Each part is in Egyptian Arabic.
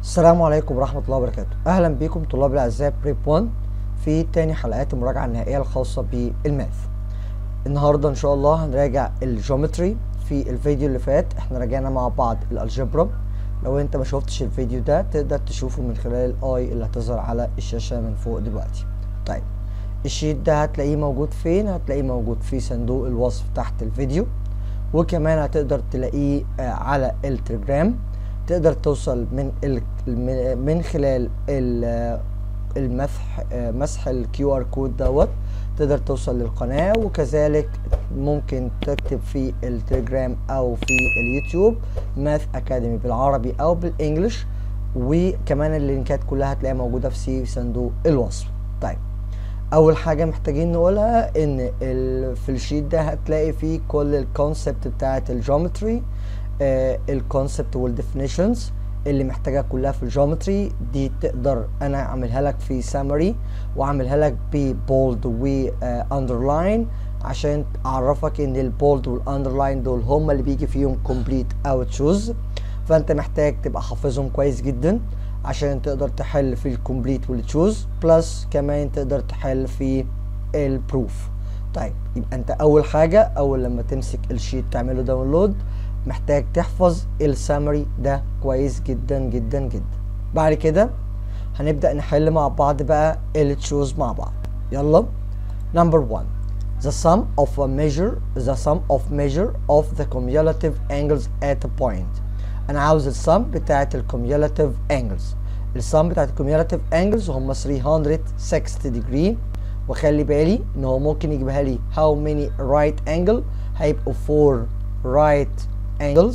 السلام عليكم ورحمة الله وبركاته أهلا بكم طلاب الأعزاء بريب 1 في تاني حلقات المراجعة النهائية الخاصة بالماث النهاردة إن شاء الله هنراجع الجيومتري في الفيديو اللي فات احنا راجعنا مع بعض الألجبرا لو انت ما شفتش الفيديو ده تقدر تشوفه من خلال الاي اللي هتظهر على الشاشة من فوق دلوقتي طيب الشيت ده هتلاقيه موجود فين هتلاقيه موجود في صندوق الوصف تحت الفيديو وكمان هتقدر تلاقيه على التليجرام تقدر توصل من ال من خلال المسح مسح الكيو ار كود دوت تقدر توصل للقناه وكذلك ممكن تكتب في التليجرام او في اليوتيوب ماث اكاديمي بالعربي او بالانجلش وكمان اللينكات كلها هتلاقيها موجوده في صندوق الوصف طيب اول حاجه محتاجين نقولها ان في الشيت ده هتلاقي فيه كل الكونسبت بتاعه الجيومتري الكونسبت والديفينيشنز اللي محتاجها كلها في الجيومتري دي تقدر انا اعملها لك في سامري واعملها لك ببولد واندرلاين عشان اعرفك ان البولد والاندرلاين دول هما اللي بيجي فيهم كومبليت او تشوز فانت محتاج تبقى حافظهم كويس جدا عشان تقدر تحل في الكومبليت والتشوز بلس كمان تقدر تحل في البروف طيب يبقى انت اول حاجه اول لما تمسك الشيت تعمله داونلود محتاج تحفظ السامري ده كويس جدا جدا جدا بعد كده هنبدأ نحل مع بعض بقى التشوز مع بعض يلا number one the sum of a measure the sum of measure of the cumulative angles at a point انا عاوز السم بتاعت الكوميولاتيف angles السم بتاعت الكوميولاتيف angles هم 360 degree وخلي بالي ان هو ممكن يجيبها لي how many right angle هيبقوا 4 right angles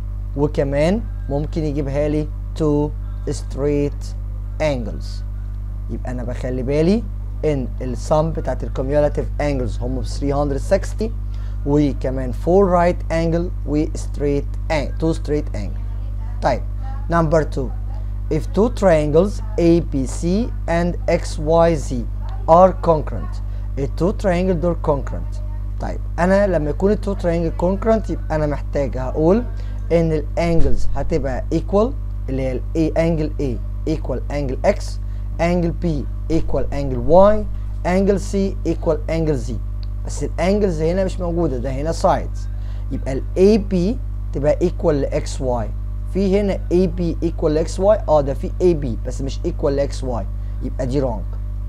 وكمان ممكن يجيبها لي two straight angles يبقى انا بخلي بالي ان السم بتاعت الكوميولاتيف angles هم 360 وكمان 4 right angle و straight angle two straight angle طيب number 2 if two triangles ABC and XYZ are congruent التو triangle دول congruent طيب انا لما يكون التو ترينجل كونكرنت يبقى انا محتاج هقول ان الانجلز هتبقى ايكوال اللي هي الاي انجل A ايكوال انجل X انجل B ايكوال انجل Y انجل C ايكوال انجل Z بس الانجلز هنا مش موجوده ده هنا سايدز يبقى الاي بي تبقى ايكوال لاكس واي في هنا اي بي ايكوال لاكس واي اه ده في اي بي بس مش ايكوال لاكس واي يبقى دي رونج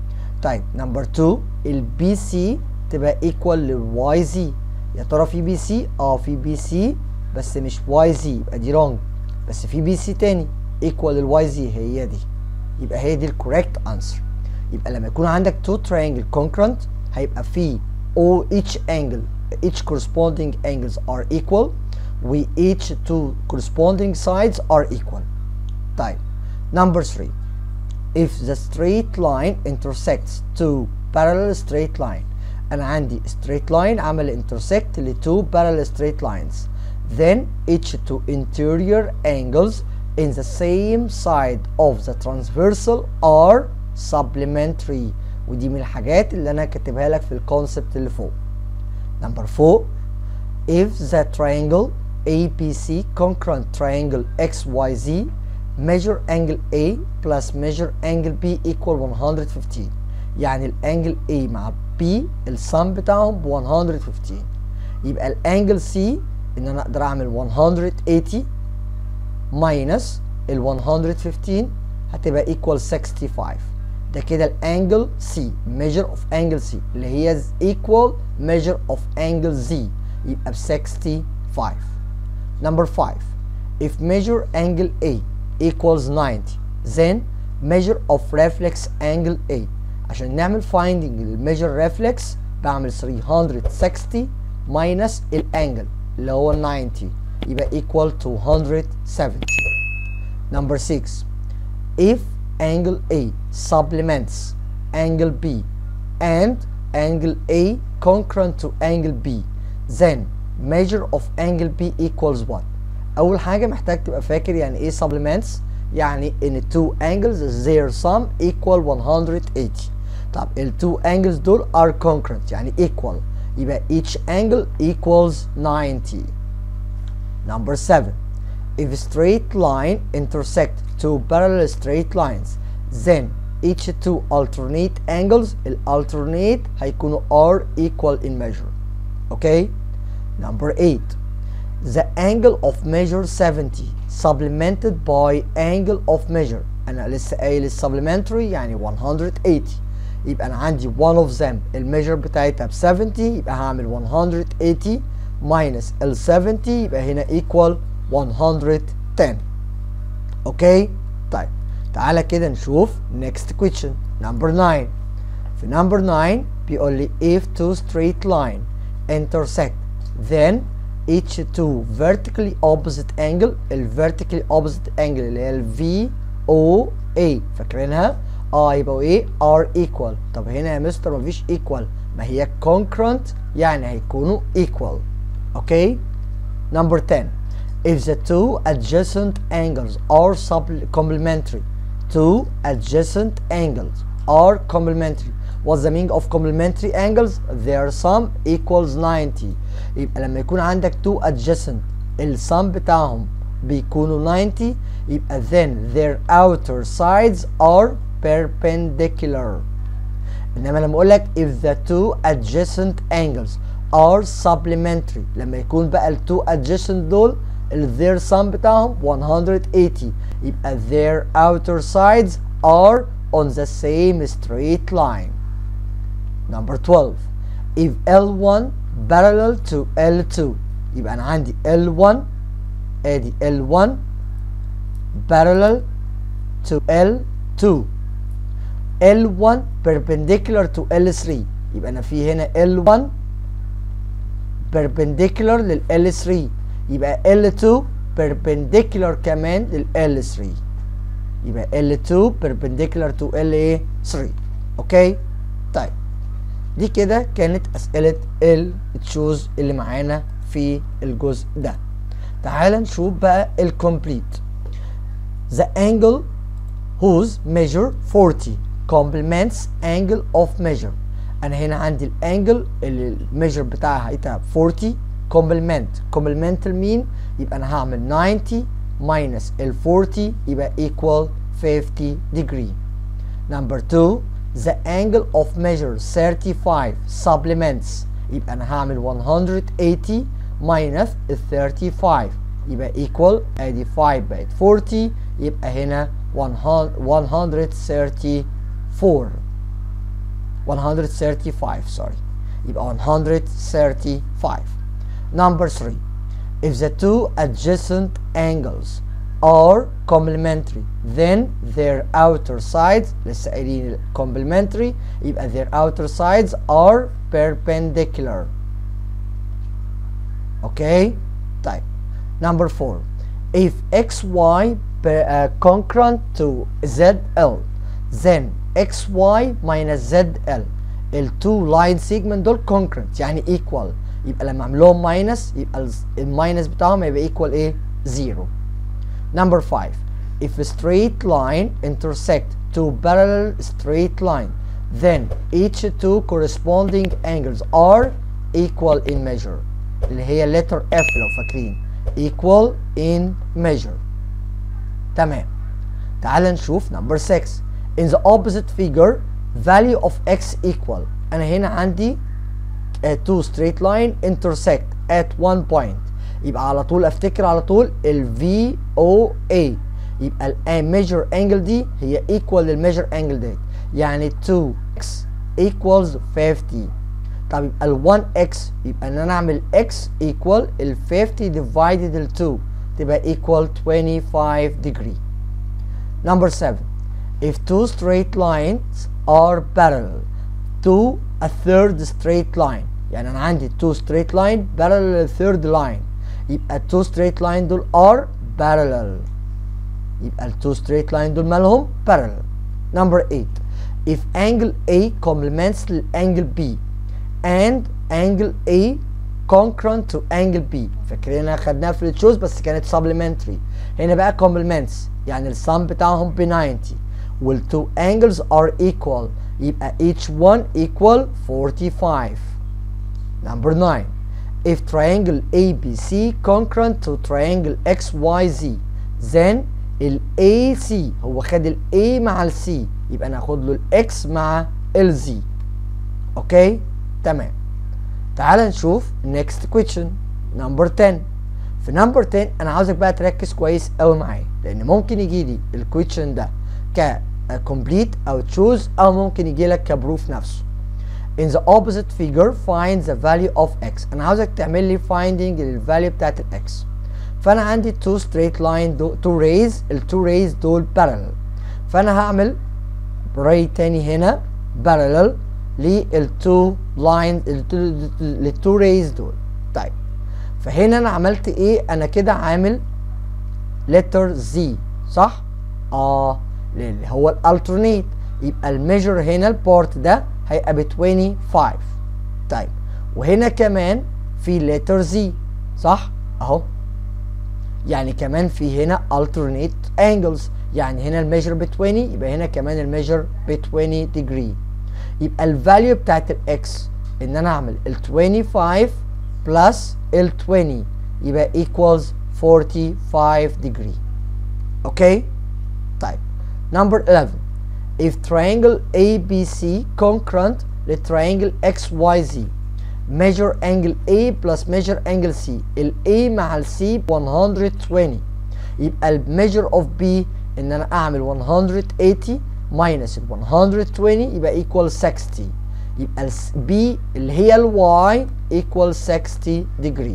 طيب نمبر 2 البي سي تبقى ايكوال للواي زي يا ترى في بي سي اه في بي سي بس مش واي زي يبقى دي رونج بس في بي سي تاني ايكوال للواي زي هي دي يبقى هي دي الكوريكت انسر يبقى لما يكون عندك تو ترينجل كونكرنت هيبقى في all each angle each corresponding angles are equal و each two corresponding sides are equal طيب number 3 if the straight line intersects two parallel straight line انا عندي straight line عمل intersect ل two parallel straight lines then each two interior angles in the same side of the transversal are supplementary ودي من الحاجات اللي انا كاتبها لك في الكونسبت اللي فوق number 4 if the triangle ABC congruent triangle XYZ measure angle A plus measure angle B equal 115 يعني الانجل A مع B السم بتاعهم ب 115 يبقى الانجل C ان انا اقدر اعمل 180 minus ال 115 هتبقى equal 65 ده كده الانجل C measure of angle C اللي هي equal measure of angle Z يبقى ب 65 number 5 if measure angle A equals 90 then measure of reflex angle A عشان نعمل finding الميجر ريفلكس بعمل 360 minus الانجل اللي هو 90 يبقى equal to 170 number 6 if angle A supplements angle B and angle A congruent to angle B then measure of angle B equals what اول حاجه محتاج تبقى فاكر يعني ايه supplements يعني ان two angles their sum equal 180 طب ال two angles دول are congruent يعني equal يبقى each angle equals 90 number 7 if a straight line intersect two parallel straight lines then each two alternate angles ال alternate هيكونوا are equal in measure okay number 8 the angle of measure 70 supplemented by angle of measure انا لسه قايل supplementary يعني 180 يبقى انا عندي one of them الميجر بتاعتها ب 70 يبقى هعمل 180 minus ال 70 يبقى هنا equal 110 اوكي طيب تعالى كده نشوف next question number 9 في number 9 بيقول لي if two straight line intersect then each two vertically opposite angle ال vertically opposite angle اللي هي ال VOA فاكرينها؟ اه يبقوا ايه؟ are equal طب هنا يا مستر مفيش equal ما هي concurrent يعني هيكونوا equal اوكي؟ number 10 if the two adjacent angles are complementary two adjacent angles are complementary what's the meaning of complementary angles their sum equals 90 يبقى لما يكون عندك two adjacent السم بتاعهم بيكونوا 90 يبقى then their outer sides are perpendicular انما لما اقول لك if the two adjacent angles are supplementary لما يكون بقى ال two adjacent دول ال their sum بتاعهم 180 يبقى their outer sides are on the same straight line number 12 if L1 parallel to L2 يبقى انا عندي L1 ادي L1 parallel to L2 L1 perpendicular to L3 يبقى انا في هنا L1 perpendicular لل L3 يبقى L2 perpendicular كمان لل L3 يبقى L2 perpendicular to L3 اوكي طيب دي كده كانت اسئله التشوز اللي معانا في الجزء ده تعال نشوف بقى الكومبليت the angle whose measure 40 complements angle of measure انا هنا عندي الانجل اللي الميجر بتاعها هيبقى 40 complement complement لمين يبقى انا هعمل 90 minus ال 40 يبقى equal 50 degree number 2 the angle of measure 35 supplements يبقى انا هعمل 180 minus ال 35 يبقى equal ادي 5 بقت 40 يبقى هنا 134 135 sorry يبقى 135 number 3 if the two adjacent angles are complementary then their outer sides لسه قايلين complementary يبقى their outer sides are perpendicular okay طيب number 4 if xy per, uh, concurrent to zl then xy minus zl ال two line segment دول concurrent يعني equal يبقى لما اعمل لهم minus يبقى الماينس بتاعهم هيبقى equal ايه 0 number 5 if a straight line intersect two parallel straight line then each two corresponding angles are equal in measure اللي هي letter F لو فاكرين equal in measure تمام تعال نشوف number 6 in the opposite figure value of x equal انا هنا عندي uh, two straight line intersect at one point يبقى على طول افتكر على طول ال VOA يبقى ال measure angle دي هي equal لل measure angle ديت يعني 2x equals 50 طب يبقى ال 1x يبقى ان انا اعمل x equal ال 50 divided ال 2 تبقى equal 25 degree number 7 if two straight lines are parallel to a third straight line يعني انا عندي two straight line parallel to third line يبقى two straight line دول are parallel يبقى ال two straight line دول مالهم parallel number 8 if angle A complements angle B and angle A concurrent to angle B فاكرينها خدناها في التشوز بس كانت supplementary هنا بقى complements يعني السم بتاعهم ب 90 وال two angles are equal يبقى each one equal 45 number 9 if triangle ABC concurrent to triangle XYZ then ال AC هو خد ال A مع ال C يبقى انا هاخد له ال X مع ال Z اوكي تمام تعال نشوف next question number 10 في نمبر 10 انا عاوزك بقى تركز كويس قوي معايا لان ممكن يجي لي الكويشن ده ك complete او choose او ممكن يجي لك كبروف نفسه in the opposite figure find the value of x انا عاوزك تعمل لي finding للفاليو بتاعت الاكس فانا عندي two straight line دو two rays ال two rays دول parallel فانا هعمل ray تاني هنا parallel لل two lines لل two rays دول طيب فهنا انا عملت ايه انا كده عامل letter Z صح اه اللي هو الالترنيت يبقى الميجر هنا البارت ده هيبقى ب 25 طيب وهنا كمان في letter Z صح اهو يعني كمان في هنا alternate angles يعني هنا الميجر ب 20 يبقى هنا كمان الميجر ب 20 degree يبقى الفاليو بتاعت الاكس ان انا اعمل ال 25 بلس ال 20 يبقى equals 45 degree اوكي طيب number 11 if triangle ABC concurrent للtriangle XYZ measure angle A plus measure angle C ال A مع ال C 120 يبقى ال measure of B ان انا اعمل 180 minus ال 120 يبقى equal 60 يبقى ال B اللي هي ال Y equal 60 degree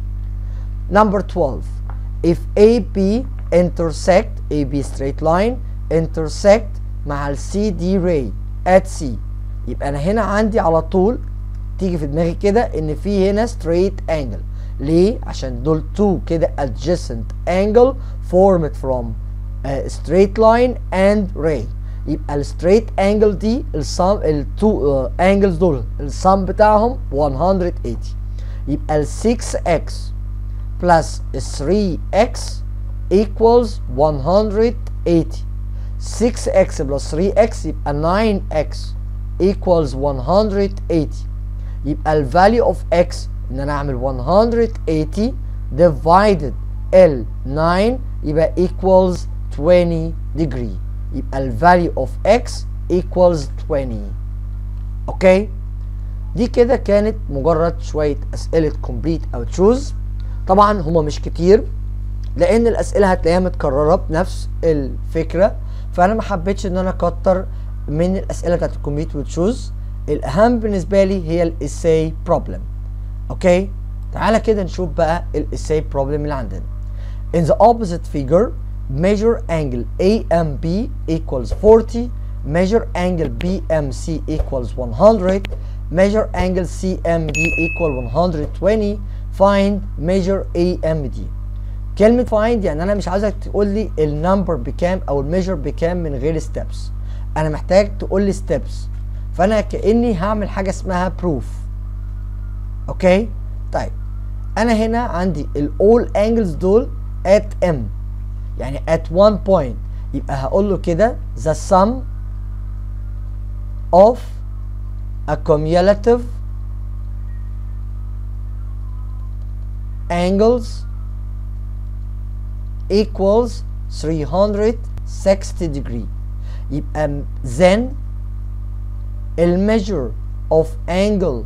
number 12 if AB intersect AB straight line intersect مع ال CD ray at C يبقى انا هنا عندي على طول تيجي في دماغي كده ان في هنا straight angle ليه عشان دول two كده adjacent angle formed from a straight line and ray يبقى ال straight angle دي السم ال two uh, angles دول السم بتاعهم 180 يبقى ال 6x plus 3x equals 180 6x plus 3x يبقى 9x equals 180 يبقى ال value of x ان انا اعمل 180 divided ال 9 يبقى equals 20 degree يبقى ال value of x equals 20 اوكي دي كده كانت مجرد شوية اسئلة complete او choose طبعا هما مش كتير لان الاسئلة هتلاقيها متكررة بنفس الفكرة فانا ما حبيتش ان انا اكتر من الاسئله بتاعت الكومبليت وتشوز الاهم بالنسبه لي هي الاساي بروبلم اوكي تعالى كده نشوف بقى الاساي بروبلم اللي عندنا in the opposite figure measure angle AMB equals 40 measure angle BMC equals 100 measure angle CMD equal 120 find measure AMD كلمة find يعني أنا مش عايزك تقول لي النمبر بكام أو الميجر بكام من غير steps أنا محتاج تقول لي steps فأنا كأني هعمل حاجة اسمها proof أوكي طيب أنا هنا عندي ال all angles دول at M يعني at one point يبقى هقول له كده the sum of a cumulative angles equals 360 degree يبقى then the measure of angle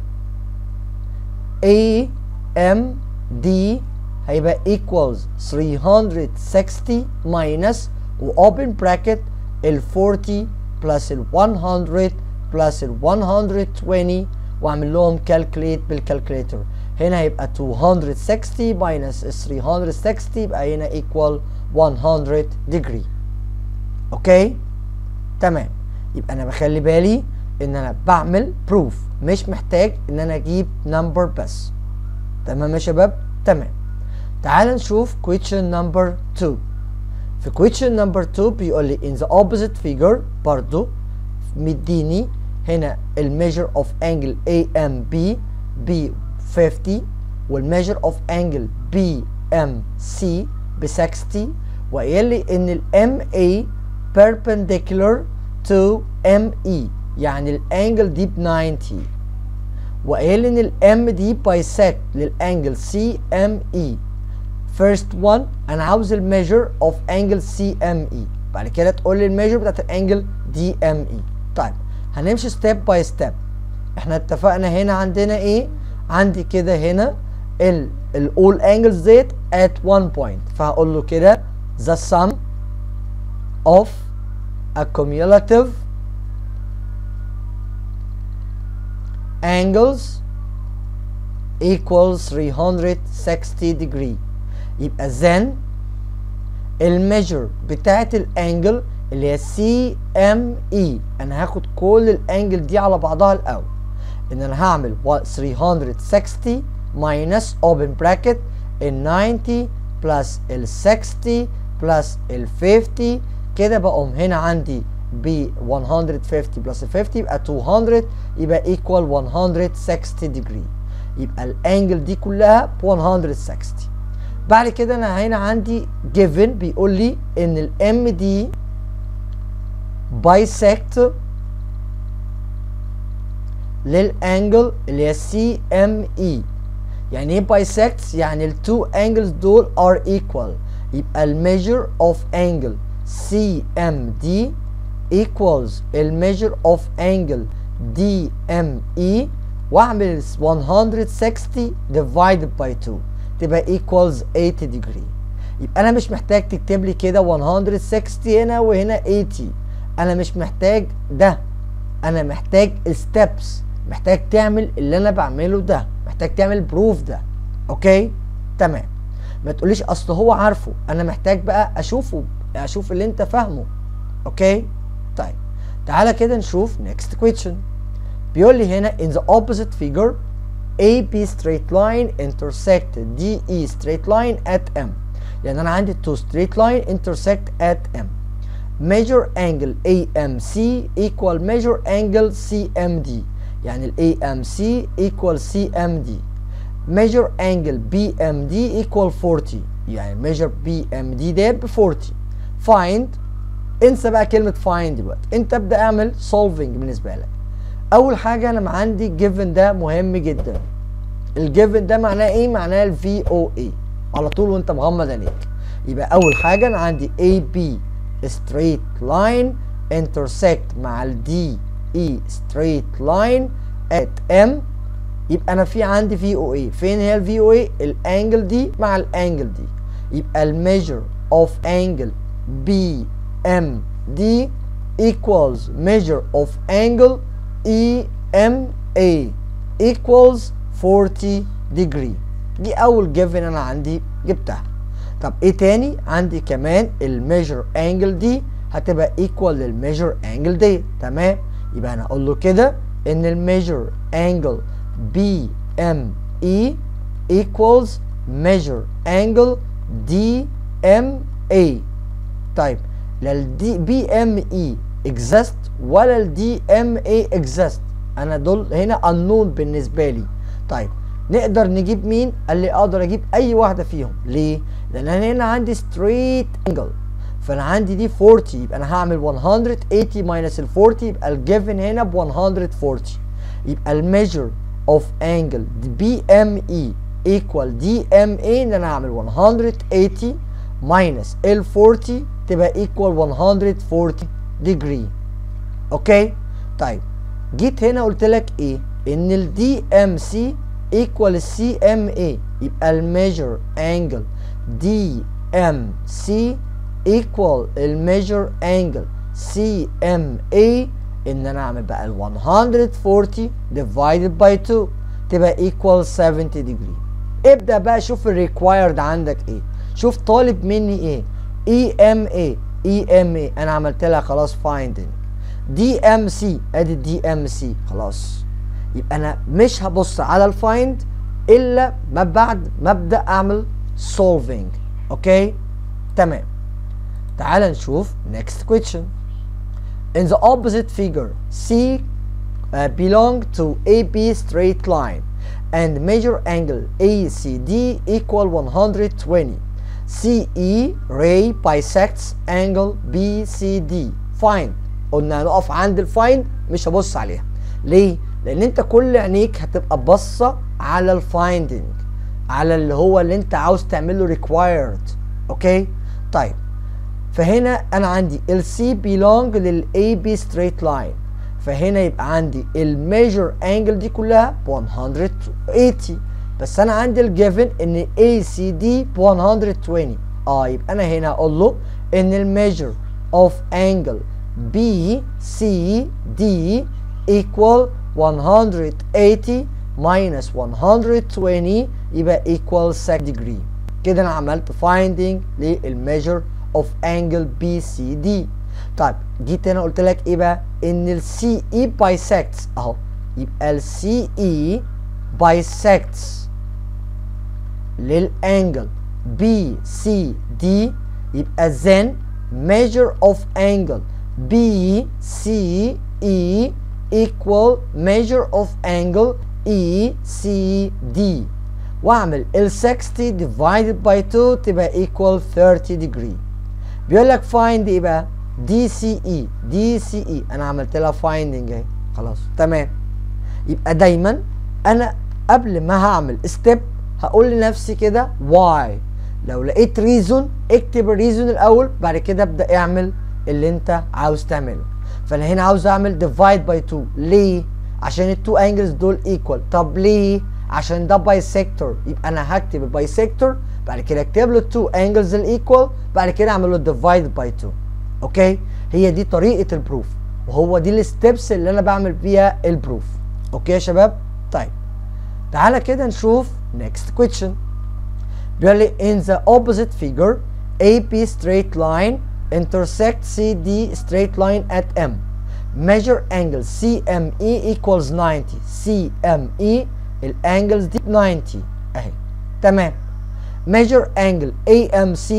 AMD هيبقى equals 360 minus و open bracket ال 40 plus ال 100 plus ال 120 واعمل لهم calculate بالكالكوليتر هنا هيبقى 260 minus 360 يبقى هنا equal 100 degree اوكي تمام يبقى انا بخلي بالي ان انا بعمل proof مش محتاج ان انا اجيب number بس تمام يا شباب تمام تعال نشوف question number 2 في question number 2 بيقول لي in the opposite figure برضو مديني هنا الميجر of angle AMB ب 50 والميجر of angle BMC ب 60 وقال لي ان ال MA perpendicular to ME يعني الانجل دي ب 90 وقال ان ال M دي bisect للانجل CME first one انا عاوز الميجر اوف انجل سي ام اي بعد كده تقول لي الميجر بتاعت الانجل دي ام اي طيب هنمشي ستيب باي ستيب احنا اتفقنا هنا عندنا ايه عندي كده هنا ال ال all angles ديت at one point فهقول له كده the sum of a cumulative angles equals 360 degree يبقى then الميجر بتاعت الانجل اللي هي سي ام اي انا هاخد كل الانجل دي على بعضها الاول ان انا هعمل 360 minus open bracket ال 90 plus ال 60 plus ال 50 كده بقوم هنا عندي ب 150 plus ال 50 يبقى 200 يبقى equal 160 degree يبقى الانجل دي كلها ب 160 بعد كده انا هنا عندي given بيقول لي ان الام دي bisect للانجل اللي هي سي ام اي يعني ايه bisects يعني التو انجلز دول are equal يبقى الميجر اوف انجل سي ام دي equals الميجر اوف انجل دي ام اي واعمل 160 divided by 2 تبقى equals 80 degree يبقى انا مش محتاج تكتب لي كده 160 هنا وهنا 80 انا مش محتاج ده انا محتاج الستبس محتاج تعمل اللي انا بعمله ده محتاج تعمل بروف ده اوكي تمام ما تقوليش اصل هو عارفه انا محتاج بقى اشوفه اشوف اللي انت فاهمه اوكي طيب تعالى كده نشوف next question بيقول لي هنا in the opposite figure AB straight line intersect DE straight line at M يعني انا عندي two straight line intersect at M measure angle AMC equal measure angle CMD يعني ال AMC equal CMD measure angle BMD equal 40 يعني measure BMD ده ب 40 find انسى بقى كلمة find دلوقتي انت ابدأ اعمل solving بالنسبة لك اول حاجة انا عندي given ده مهم جدا الجيفن ده معناه ايه معناه ال VOA على طول وانت مغمض عينيك يبقى اول حاجة انا عندي AB straight line intersect مع ال DE straight line at M يبقى انا في عندي VOA فين هي ال VOA الانجل دي مع الانجل دي يبقى الميجر of angle BMD equals measure of angle EMA equals 40 degree دي اول given انا عندي جبتها طب ايه تاني عندي كمان الميجر انجل دي هتبقى equal للميجر انجل دي تمام يبقى انا اقول له كده ان الميجر انجل بي ام اي equals measure angle دي ام اي طيب لا الدي بي ام اي exist ولا الدي ام اي exist انا دول هنا unknown بالنسبه لي طيب نقدر نجيب مين قال لي اقدر اجيب اي واحده فيهم ليه لان انا هنا عندي straight angle فانا عندي دي 40 يبقى انا هعمل 180 ماينس ال 40 يبقى الجيفن هنا ب 140 يبقى الميجر اوف انجل بي ام اي ايكوال دي ام اي ان انا هعمل 180 ماينس ال 40 تبقى ايكوال 140 ديجري اوكي طيب جيت هنا قلت لك ايه ان ال دي ام سي ايكوال السي ام اي يبقى الميجر انجل دي ام سي ايكوال الميجر انجل سي ام اي ان انا اعمل بقى ال 140 divided by 2 تبقى ايكوال 70 degree ابدا بقى شوف الريكوايرد عندك ايه شوف طالب مني ايه اي ام اي اي ام اي انا عملت لها خلاص فايندنج دي ام سي ادي دي ام سي خلاص يبقى انا مش هبص على الفايند الا ما بعد ما ابدا اعمل solving اوكي تمام تعال نشوف next question in the opposite figure C uh, belong to AB straight line and measure angle ACD equal 120 CE ray bisects angle BCD find قلنا هنقف عند الفايند مش هبص عليها ليه لان انت كل عينيك هتبقى باصه على الفايندنج على اللي هو اللي انت عاوز تعمله required اوكي طيب فهنا انا عندي ال C belong لل AB straight line فهنا يبقى عندي الميجر انجل دي كلها ب 180 بس انا عندي الجيفن ان ACD ب 120 اه يبقى انا هنا اقول له ان الميجر of angle BCD equal 180 minus 120 يبقى equal 6 degree كده انا عملت finding للميجر of angle BCD طيب جيت هنا قلت لك ايه بقى ان ال CE bisects اهو يبقى ال CE bisects للانجل BCD يبقى then measure of angle BCE equal measure of angle ECD واعمل ال 60 divided by 2 تبقى equal 30 degree بيقول لك find ايه بقى DCE DCE انا عملت لها finding اهي خلاص تمام يبقى دايما انا قبل ما هعمل step هقول لنفسي كده why لو لقيت ريزون اكتب الريزون الاول بعد كده ابدا اعمل اللي انت عاوز تعمله فانا هنا عاوز اعمل divide by 2 ليه عشان التو انجلز دول ايكوال طب ليه عشان ده بايسيكتور يبقى انا هكتب البايسيكتور بعد كده اكتب له التو انجلز الايكوال بعد كده اعمل له ديفايد باي 2 اوكي هي دي طريقه البروف وهو دي الستبس اللي انا بعمل بيها البروف اوكي يا شباب طيب تعالى كده نشوف next question بيقول لي in the opposite figure AP straight line intersect CD straight line at M measure angle CME equals 90 CME الانجلز دي 90 اهي تمام measure angle AMC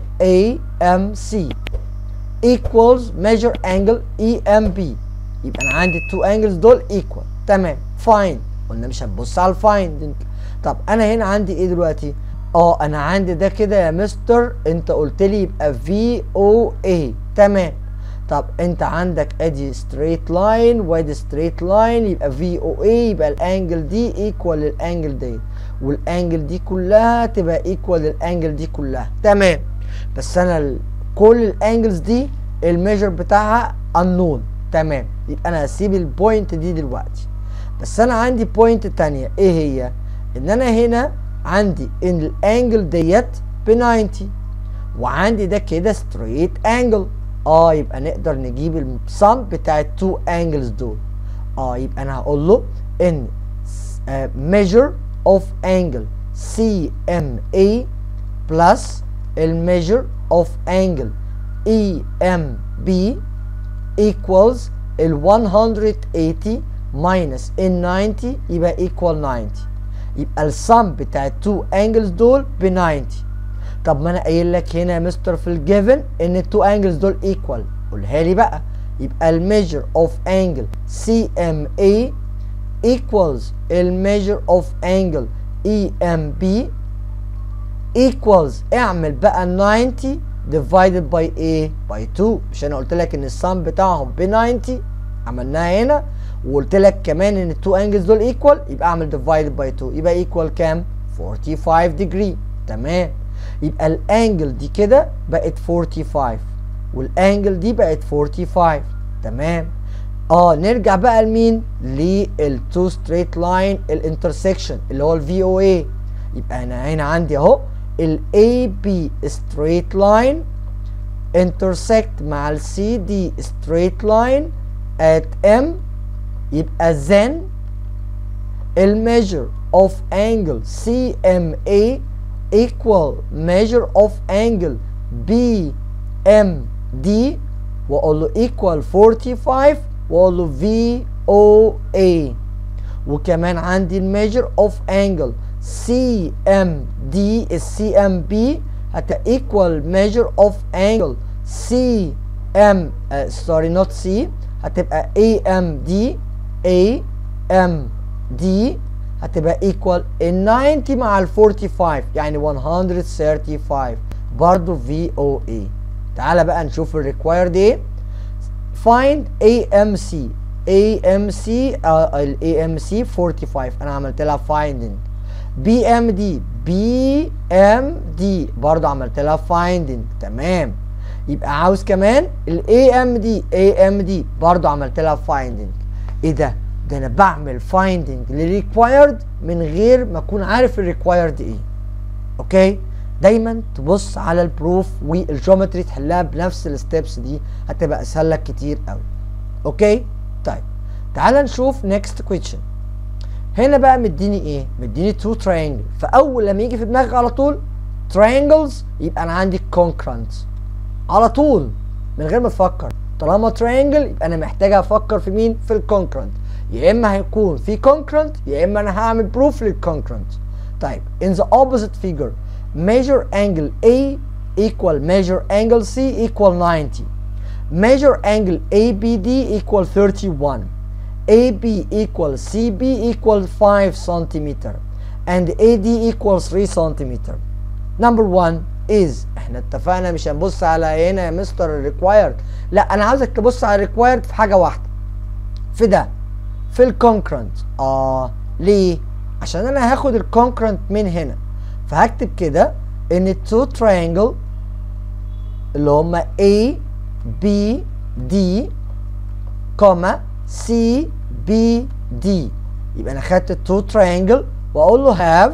AMC equals measure angle EMB يبقى انا عندي التو انجلز دول equal تمام فاين قلنا مش هنبص على الفاين طب انا هنا عندي ايه دلوقتي اه انا عندي ده كده يا مستر انت قلت لي يبقى في او اي تمام طب انت عندك ادي ستريت لاين وادي ستريت لاين يبقى في او اي يبقى الانجل دي ايكوال للانجل دي والانجل دي كلها تبقى ايكوال للانجل دي كلها تمام بس انا ال كل الانجلز دي الميجر بتاعها unknown تمام يبقى انا هسيب البوينت دي دلوقتي بس انا عندي بوينت تانية ايه هي ان انا هنا عندي ان الانجل ديت ب 90 وعندي ده كده ستريت انجل اه يبقى نقدر نجيب السم بتاع التو انجلز دول اه يبقى انا هقول له ان uh, measure of angle CMA plus الميجر of angle EMB equals ال 180 minus ال 90 يبقى equal 90 يبقى السم بتاع التو انجلز دول ب 90 طب ما انا قايل لك هنا يا مستر في الجيفن ان التو انجلز دول ايكوال قولها لي بقى يبقى الميجر اوف انجل سي ام اي equals الميجر اوف انجل اي ام بي equals اعمل بقى 90 divided by a by 2 مش انا قلت لك ان السم بتاعهم ب 90 عملناها هنا وقلت لك كمان ان التو انجلز دول ايكوال يبقى اعمل divided by 2 يبقى ايكوال كام 45 degree تمام يبقى الانجل دي كده بقت 45 والانجل دي بقت 45 تمام اه نرجع بقى لمين للتو ستريت لاين الانترسكشن اللي هو الفي او اي يبقى انا هنا عندي اهو الاي بي ستريت لاين intersect مع السي دي ستريت لاين at M يبقى then الميجر of angle CMA equal measure of angle BMD واقول له equal 45 واقول له VOA وكمان عندي الميجر of angle CMD الCMB هت equal measure of angle CM uh, sorry not C هتبقى AMD AMD هتبقى equal ال 90 مع ال 45 يعني 135 برضو VOA تعالى بقى نشوف ال required ايه find AMC AMC uh, ال AMC 45 انا عملت لها finding بي ام دي بي ام دي برضه عملت لها فايندنج تمام يبقى عاوز كمان الاي ام دي اي ام دي برضه عملت لها فايندنج ايه ده ده انا بعمل فايندنج للريكوايرد من غير ما اكون عارف الريكوايرد ايه اوكي دايما تبص على البروف والجيومتري تحلها بنفس الستبس دي هتبقى اسهل لك كتير قوي اوكي طيب تعال نشوف نيكست كويشن هنا بقى مديني ايه مديني تو تراينجل فاول لما يجي في دماغك على طول تراينجلز يبقى انا عندي كونكرنت على طول من غير ما تفكر طالما تراينجل يبقى انا محتاج افكر في مين في الكونكرنت يا اما هيكون في كونكرنت يا اما انا هعمل بروف للكونكرنت طيب in the opposite figure measure angle A equal measure angle C equal 90 measure angle ABD equal 31 AB equal CB equal 5 centimeter and AD equals 3 centimeter number one is احنا اتفقنا مش هنبص على هنا يا مستر الريكوايرد لا انا عاوزك تبص على الريكوايرد في حاجه واحده في ده في الكونكرنت اه ليه عشان انا هاخد الكونكرنت من هنا فهكتب كده ان التو تراينجل اللي هما A B D كوما C B D يبقى انا خدت التو تراينجل واقول له هاف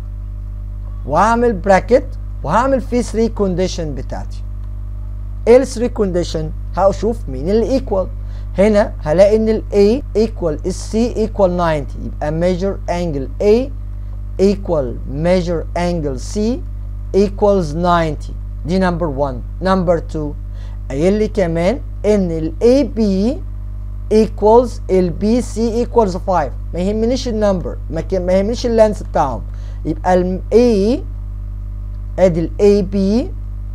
واعمل براكت وهعمل فيه 3 كونديشن بتاعتي ايه ال 3 كونديشن هشوف مين اللي ايكوال هنا هلاقي ان ال A equal ال C equal 90 يبقى measure angle A equal measure angle C equals 90 دي number 1 number 2 قايل لي كمان ان ال AB equals ال BC equals 5 ما يهمنيش النمبر ما, ك- ما يهمنيش اللانس بتاعهم يبقى ال A ادي ال AB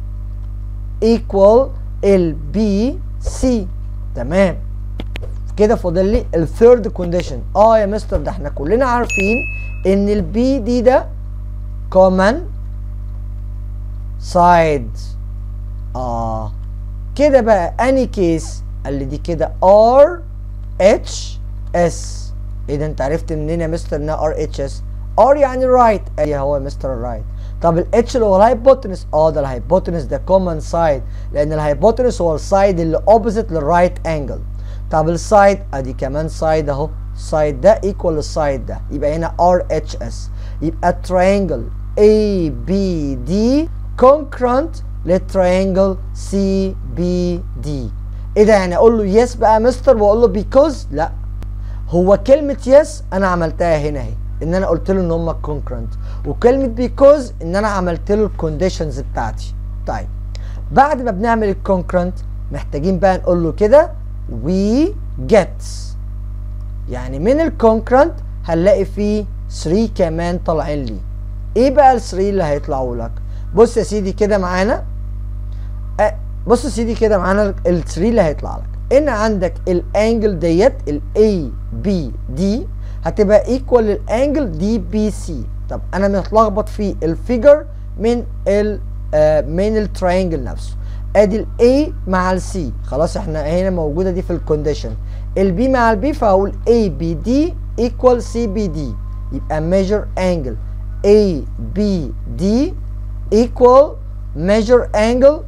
equal ال BC تمام كده فاضل لي الثيرد كونديشن اه يا مستر ده احنا كلنا عارفين ان البي دي ده كومن سايد اه كده بقى اني كيس قال لي دي كده ار اتش اس ايه ده انت عرفت منين يا مستر انها ار اتش اس ار يعني رايت ايه هو يا مستر الرايت طب الاتش اللي هو الهايبوتنس اه ده الهايبوتنس ده كومن سايد لان الهايبوتنس هو السايد اللي اوبوزيت للرايت انجل طب السايد ادي كمان سايد اهو السايد ده ايكوال للسايد ده يبقى هنا ار اتش اس يبقى الترينجل اي بي دي كونكرنت للترينجل سي بي دي ايه ده يعني اقول له يس بقى يا مستر واقول له بيكوز لا هو كلمة يس انا عملتها هنا اهي ان انا قلت له ان هم كونكرنت وكلمة بيكوز ان انا عملت له الكونديشنز بتاعتي طيب بعد ما بنعمل الكونكرنت محتاجين بقى نقول له كده we get يعني من الكونكرنت هنلاقي فيه 3 كمان طالعين لي ايه بقى ال 3 اللي هيطلعوا لك بص يا سيدي كده معانا أه بص يا سيدي كده معانا ال 3 اللي هيطلع لك ان عندك الانجل ديت ال A B D هتبقى ايكوال للانجل دي بي سي طب انا متلخبط في الفيجر من ال آه من التراينجل نفسه ادي الاي مع السي خلاص احنا هنا موجوده دي في الكونديشن البي مع البي فهقول اي بي دي ايكوال سي بي دي يبقى measure angle اي بي دي equal measure angle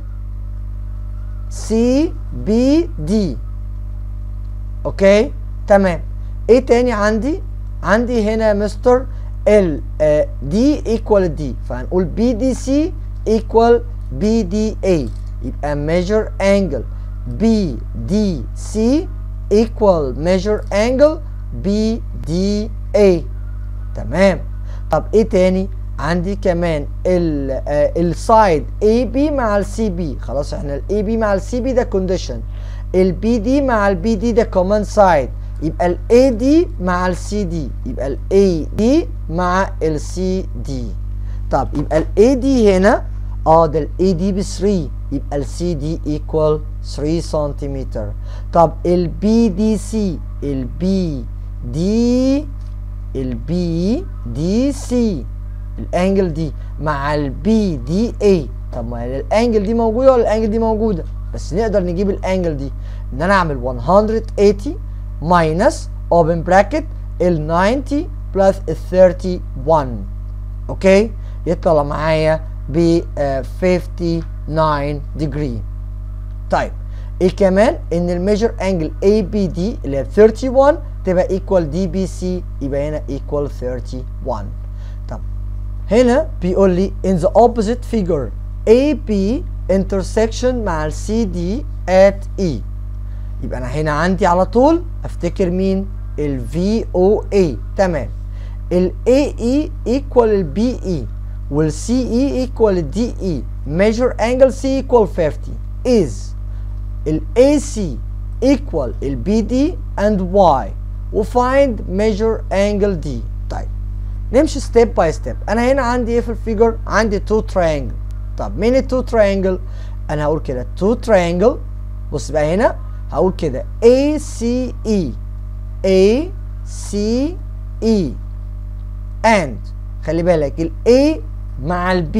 سي بي دي اوكي تمام ايه تاني عندي عندي هنا يا مستر ال دي ايكوال دي فهنقول بي دي سي ايكوال بي دي اي يبقى measure angle بي دي سي equal measure angle بي دي اي تمام طب ايه تاني عندي كمان ال السايد اي بي مع السي بي خلاص احنا الاي بي مع السي بي ده كونديشن البي دي مع البي دي ده كمان سايد يبقى الاي دي مع السي دي يبقى الاي دي مع السي دي طب يبقى الاي دي هنا اه ده الاي دي ب 3 يبقى السي دي ايكوال 3 سنتيمتر طب البي دي سي البي دي البي دي سي الانجل دي مع البي دي اي طب ما الانجل دي موجوده ولا الانجل دي موجوده بس نقدر نجيب الانجل دي ان انا اعمل 180 ماينس اوبن براكت ال 90 بلس ال 31 اوكي يطلع معايا ب 59 degree طيب ايه كمان ان الميجر انجل اي بي دي اللي هي 31 تبقى ايكوال دي بي سي يبقى هنا ايكوال 31 طب هنا بيقول لي in the opposite figure AB intersection مع ال CD at E يبقى انا هنا عندي على طول افتكر مين ال VOA تمام ال AE equal ال BE وال CE equal ال DE measure angle C equal 50 is ال AC equal ال BD and Y وfind measure angle D طيب نمشي ستيب باي ستيب انا هنا عندي ايه في الفيجر عندي تو تراينجل طب مين التو تراينجل انا هقول كده تو تراينجل بص بقى هنا هقول كده A C E A C E and خلي بالك ال A مع ال B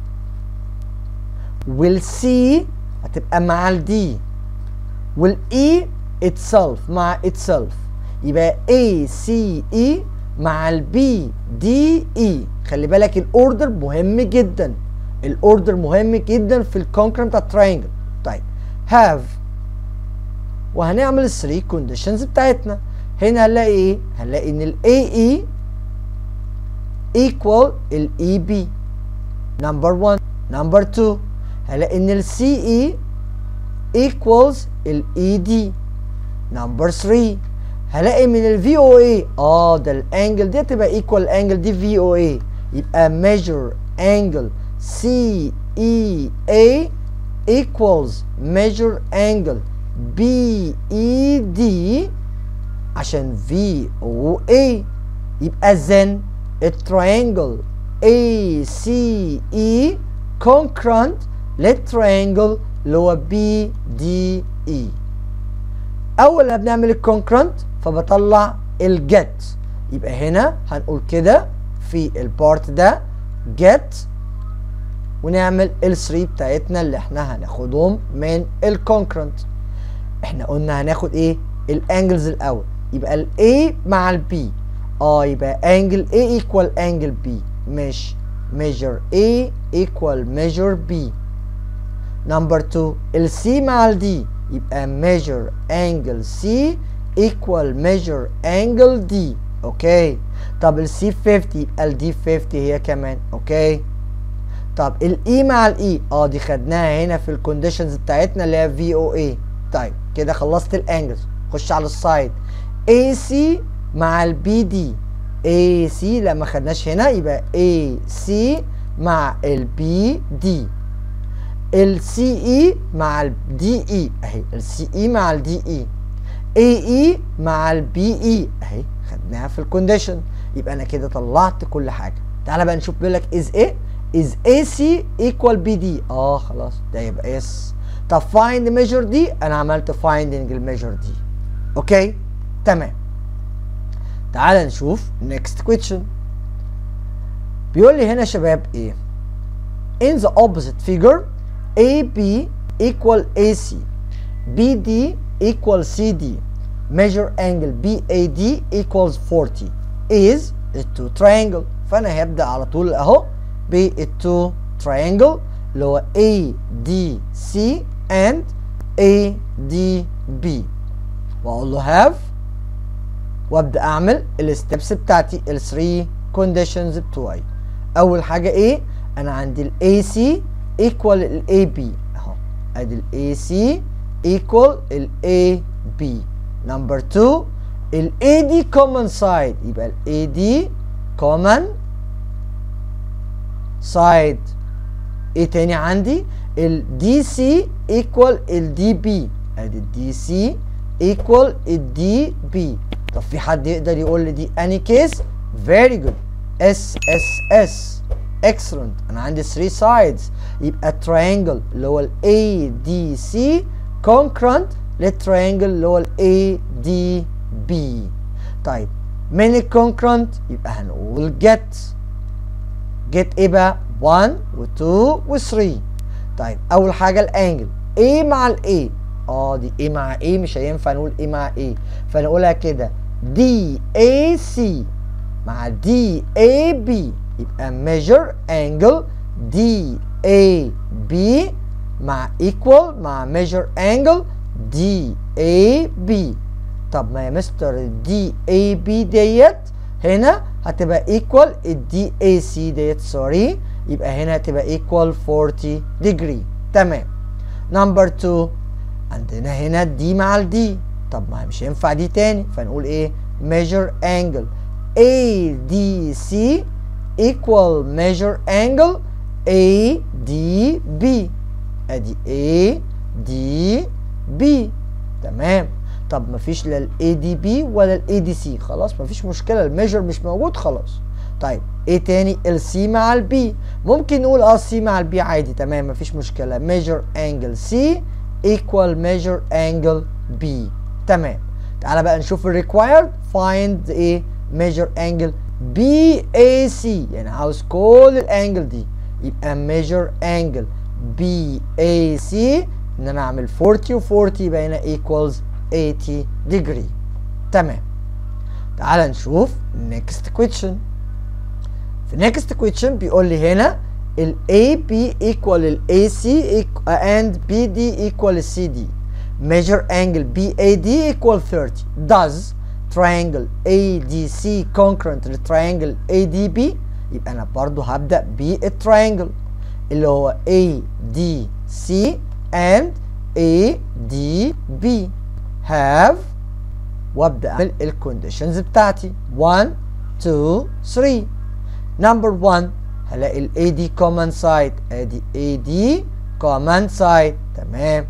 وال C هتبقى مع ال D وال E itself مع itself يبقى A C E مع ال B D E خلي بالك الاوردر مهم جدا الاوردر مهم جدا في الكونكرنت بتاع التراينجل طيب have وهنعمل ال 3 كونديشنز بتاعتنا هنا هنلاقي ايه هنلاقي ان ال AE equal ال EB number 1 number 2 هنلاقي ان ال CE equals ال ED number 3 هلاقي من ال VOA اه ده الانجل دي تبقى ايكوال الانجل دي VOA يبقى measure angle CEA equals measure angle BED عشان VOA يبقى then التريانجل ACE concurrent للتريانجل اللي هو BDE اول ما بنعمل الكونكرنت فبطلع الجت يبقى هنا هنقول كده في البارت ده جت ونعمل ال 3 بتاعتنا اللي احنا هناخدهم من الكونكرنت احنا قلنا هناخد ايه الانجلز الاول يبقى ال A مع ال B اه يبقى انجل A ايكوال انجل B مش measure A equal measure B نمبر 2 ال C مع ال D يبقى measure angle C equal measure angle D اوكي طب ال C 50 يبقى ال D 50 هي كمان اوكي طب ال E مع ال E اه دي خدناها هنا في الكونديشنز بتاعتنا اللي هي VOA طيب كده خلصت الانجلز خش على السايد AC مع ال BD AC لما خدناش هنا يبقى AC مع ال BD ال CE مع ال DE اهي ال CE مع ال DE AE مع ال BE اهي خدناها في الكونديشن يبقى انا كده طلعت كل حاجه تعالى بقى نشوف بيقول لك is ايه is AC equal BD اه خلاص ده يبقى S طب find measure دي انا عملت finding الميجر دي اوكي تمام تعالى نشوف next question بيقول لي هنا يا شباب ايه in the opposite figure AB equal AC BD equal CD measure angle BAD equals 40 is التو triangle فانا هبدا على طول اهو بالتو triangle اللي هو ADC and ADB واقول له have وابدا اعمل الستبس بتاعتي ال 3 conditions بتوعي اول حاجه ايه انا عندي ال AC equal ال AB اهو ادي ال AC equal ال AB number 2 ال AD common side يبقى ال AD common side ايه تاني عندي ال DC equal ال DB ادي ال DC equal ال DB طب في حد يقدر يقول لي دي اني كيس very good S S S excellent انا عندي 3 sides يبقى triangle اللي هو ال ADC concurrent للتريانجل اللي هو ال ADB طيب من الكونكرنت يبقى هنقول get get ايه بقى 1 و2 و3 طيب اول حاجه الانجل A مع ال A اه دي A مع A مش هينفع نقول A مع A فنقولها كده DAC مع DAB يبقى measure angle DAB مع equal مع measure angle DAB طب ما يا مستر DAB ديت هنا هتبقى equal ال DAC ديت سوري يبقى هنا هتبقى equal 40 degree تمام نمبر 2 عندنا هنا الدي مع الدي طب ما مش هينفع دي تاني فنقول ايه measure angle ADC equal measure angle ADB ادي ADB تمام طب مفيش لا ال ADB ولا ال ADC خلاص مفيش مشكلة الميجر مش موجود خلاص طيب ايه تاني ال C مع ال B ممكن نقول اه C مع ال B عادي تمام مفيش مشكلة measure angle C equal measure angle B تمام تعالى بقى نشوف ال required find ايه measure angle BAC يعني عاوز كل الانجل دي يبقى measure angle BAC ان انا اعمل 40 و 40 يبقى هنا equals 80 degree تمام تعال نشوف next question في next question بيقول لي هنا ال AB equal ال AC and BD equal CD measure angle BAD equal 30 does triangle ADC concurrent للtriangle ADB يبقى انا برضو هبدأ بالtriangle اللي هو ADC and ADB have وابدا اعمل الكونديشنز بتاعتي 1 2 3 نمبر 1 هلاقي ال AD common side ادي AD common side تمام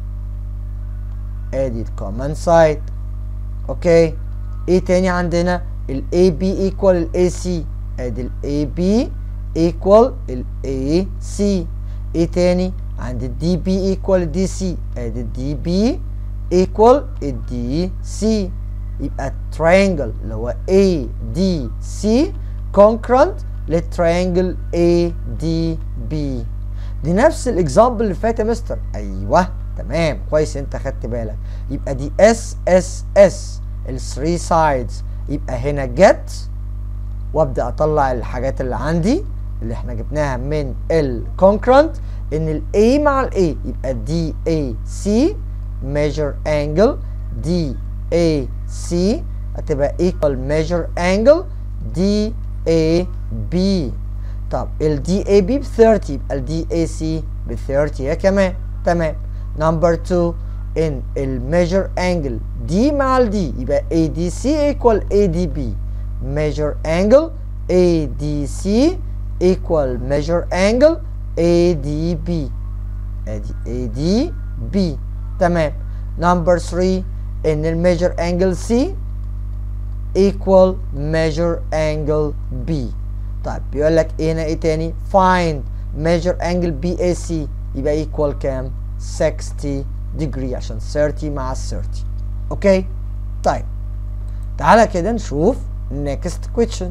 ادي ال common side اوكي ايه تاني عندنا ال AB equal ال AC ادي ال AB equal ال AC ايه تاني عند ال DB equal ال DC ادي ال DB equal ال DC يبقى triangle اللي هو ADC concurrent للتريانجل ADB دي نفس الاكزامبل اللي فات يا مستر ايوه تمام كويس انت خدت بالك يبقى دي اس اس اس ال 3 سايدز يبقى هنا جت وابدا اطلع الحاجات اللي عندي اللي احنا جبناها من الكونكرنت ان ال A مع ال A يبقى دي اي سي measure angle دي اي سي هتبقى equal measure angle دي اي بي طب ال دي اي بي ب 30 يبقى ال دي اي سي ب 30 يا كمان تمام نمبر 2 ان الميجر انجل دي مع ال دي يبقى اي دي سي ايكوال اي دي بي measure angle ADC equal measure angle ADB ادي ADB تمام نمبر 3 ان الميجر انجل C equal measure angle B طيب بيقول لك ايه هنا ايه تاني find measure angle BAC يبقى equal كام 60 degree عشان 30 مع 30 اوكي طيب تعالى كده نشوف next question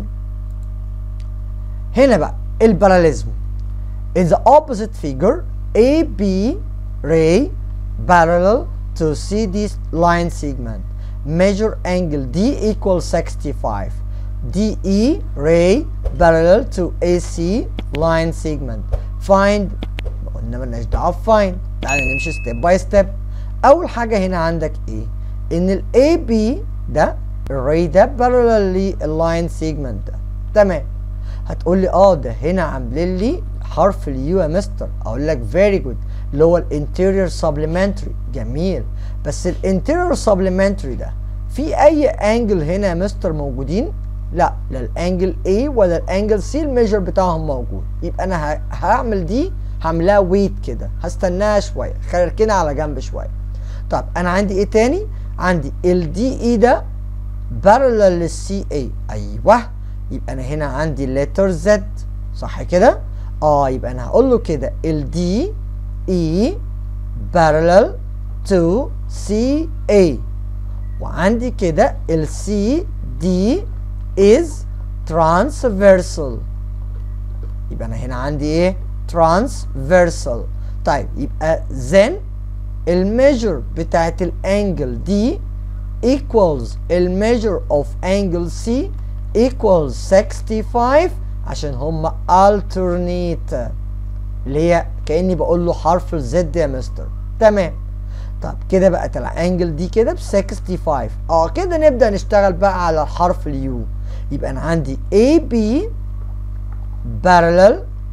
هنا بقى الباراليزم in the opposite figure AB ray parallel to CD line segment measure angle D equals 65 DE ray parallel to AC line segment find قلنا مالناش دعوه find تعالى نمشي ستيب باي ستيب اول حاجه هنا عندك ايه ان ال AB ده الري ده parallel لللاين سيجمنت ده تمام هتقول لي اه ده هنا عاملين لي حرف اليو يا مستر اقول لك فيري جود اللي هو الانتيريور سبلمنتري جميل بس الانتيريور سبلمنتري ده في اي انجل هنا يا مستر موجودين لا لا الانجل A ولا الانجل C الميجر بتاعهم موجود يبقى انا هعمل دي هعملها ويت كده هستناها شويه خلينا على جنب شويه طب انا عندي ايه تاني عندي ال دي اي ده بارلل للسي اي ايوه يبقى انا هنا عندي لتر زد صح كده اه يبقى انا هقول له كده ال دي اي بارلل تو سي اي وعندي كده ال سي دي is transversal يبقى انا هنا عندي ايه transversal طيب يبقى then الميجر بتاعت الانجل دي equals الميجر of angle C equals 65 عشان هما alternate اللي هي كاني بقول له حرف الزد يا مستر تمام طب كده بقت الانجل دي كده ب 65 اه كده نبدا نشتغل بقى على الحرف اليو يبقى انا عندي AB parallel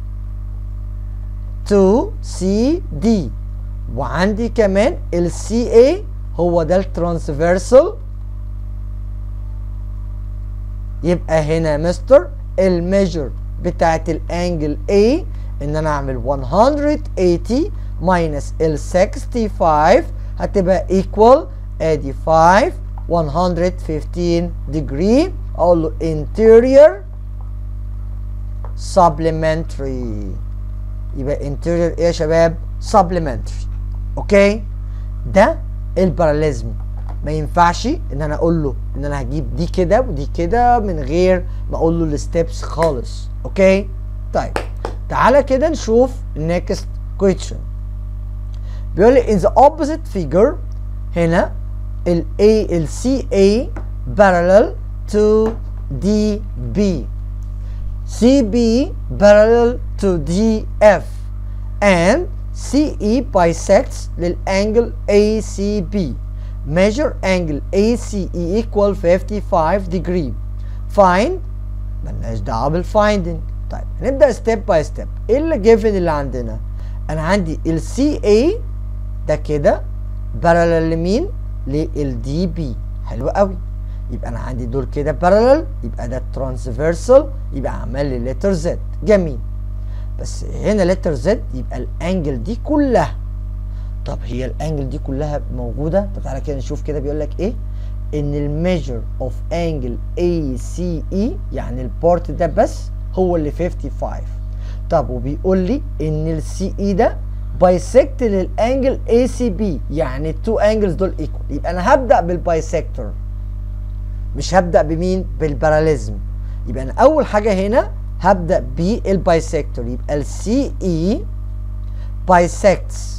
to CD وعندي كمان ال CA هو ده الترانسفيرسال يبقى هنا يا مستر الميجر بتاعت الانجل A ان انا اعمل 180 minus ال 65 هتبقى equal ادي 5 115 degree اقول له interior supplementary يبقى interior ايه يا شباب supplementary اوكي ده الباراليزم ما ينفعش ان انا اقول له ان انا هجيب دي كده ودي كده من غير ما اقول له الستبس خالص اوكي طيب تعالى كده نشوف next question بيقول لي in the opposite figure هنا ال A ال CA parallel to DB CB parallel to DF and CE bisects للانجل ACB measure angle ACE equal 55 degree find ملناش دعوه بالفايندنج طيب هنبدا ستيب باي ستيب ايه اللي جيفن اللي عندنا انا عندي ال CA ده كده بارلل لمين للدي بي حلو قوي يبقى انا عندي دول كده بارلل يبقى ده ترانسفيرسال يبقى عمل لي لتر زد جميل بس هنا لتر زد يبقى الانجل دي كلها طب هي الانجل دي كلها موجوده طب تعالى كده نشوف كده بيقول لك ايه ان الميجر اوف انجل اي سي اي يعني البارت ده بس هو اللي 55 طب وبيقول لي ان السي اي ده بايسكت للانجل اي سي بي يعني التو انجلز دول ايكوال يبقى انا هبدا بالبايسكتور مش هبدا بمين بالباراليزم يبقى انا اول حاجه هنا هبدا بالبايسكتور يبقى السي اي بايسكتس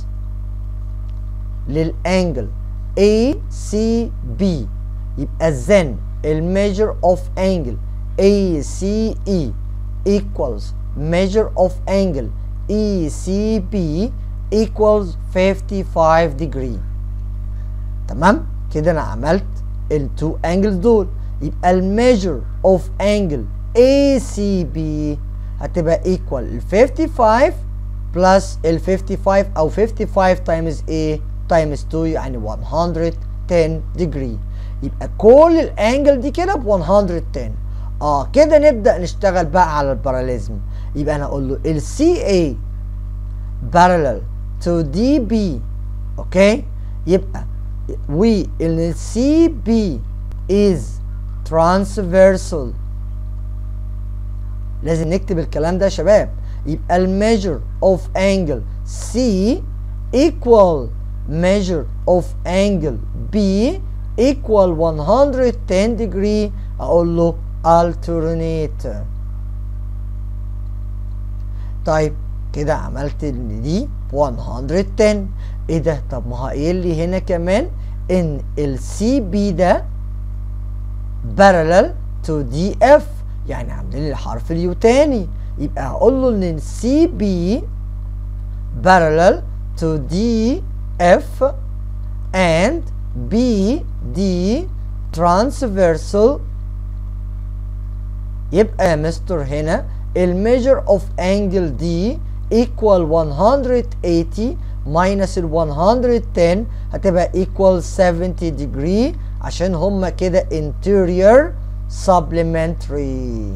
للانجل اي سي بي يبقى then الميجر اوف انجل اي سي اي equals measure of angle ECB equals 55 degree تمام كده انا عملت التو انجلز دول يبقى الميجر اوف انجل ACB هتبقى equal ال 55 plus ال 55 او 55 times A times 2 يعني 110 degree يبقى كل الانجل دي كده ب 110 اه كده نبدا نشتغل بقى على الباراليزم يبقى انا اقول له ال CA parallel to DB اوكي يبقى و ال CB is transversal لازم نكتب الكلام ده يا شباب يبقى الميجر of angle C equal measure of angle B equal 110 degree اقول له alternate طيب كده عملت ان دي 110 ايه ده طب ما هو قايل لي هنا كمان ان السي بي ده parallel to دي اف يعني عاملين لي حرف اليو تاني يبقى هقول له ان السي بي parallel to دي اف and بي دي transversal يبقى يا مستر هنا الميجر اوف انجل دي equal 180 minus ال 110 هتبقى equal 70 degree عشان هما كده interior supplementary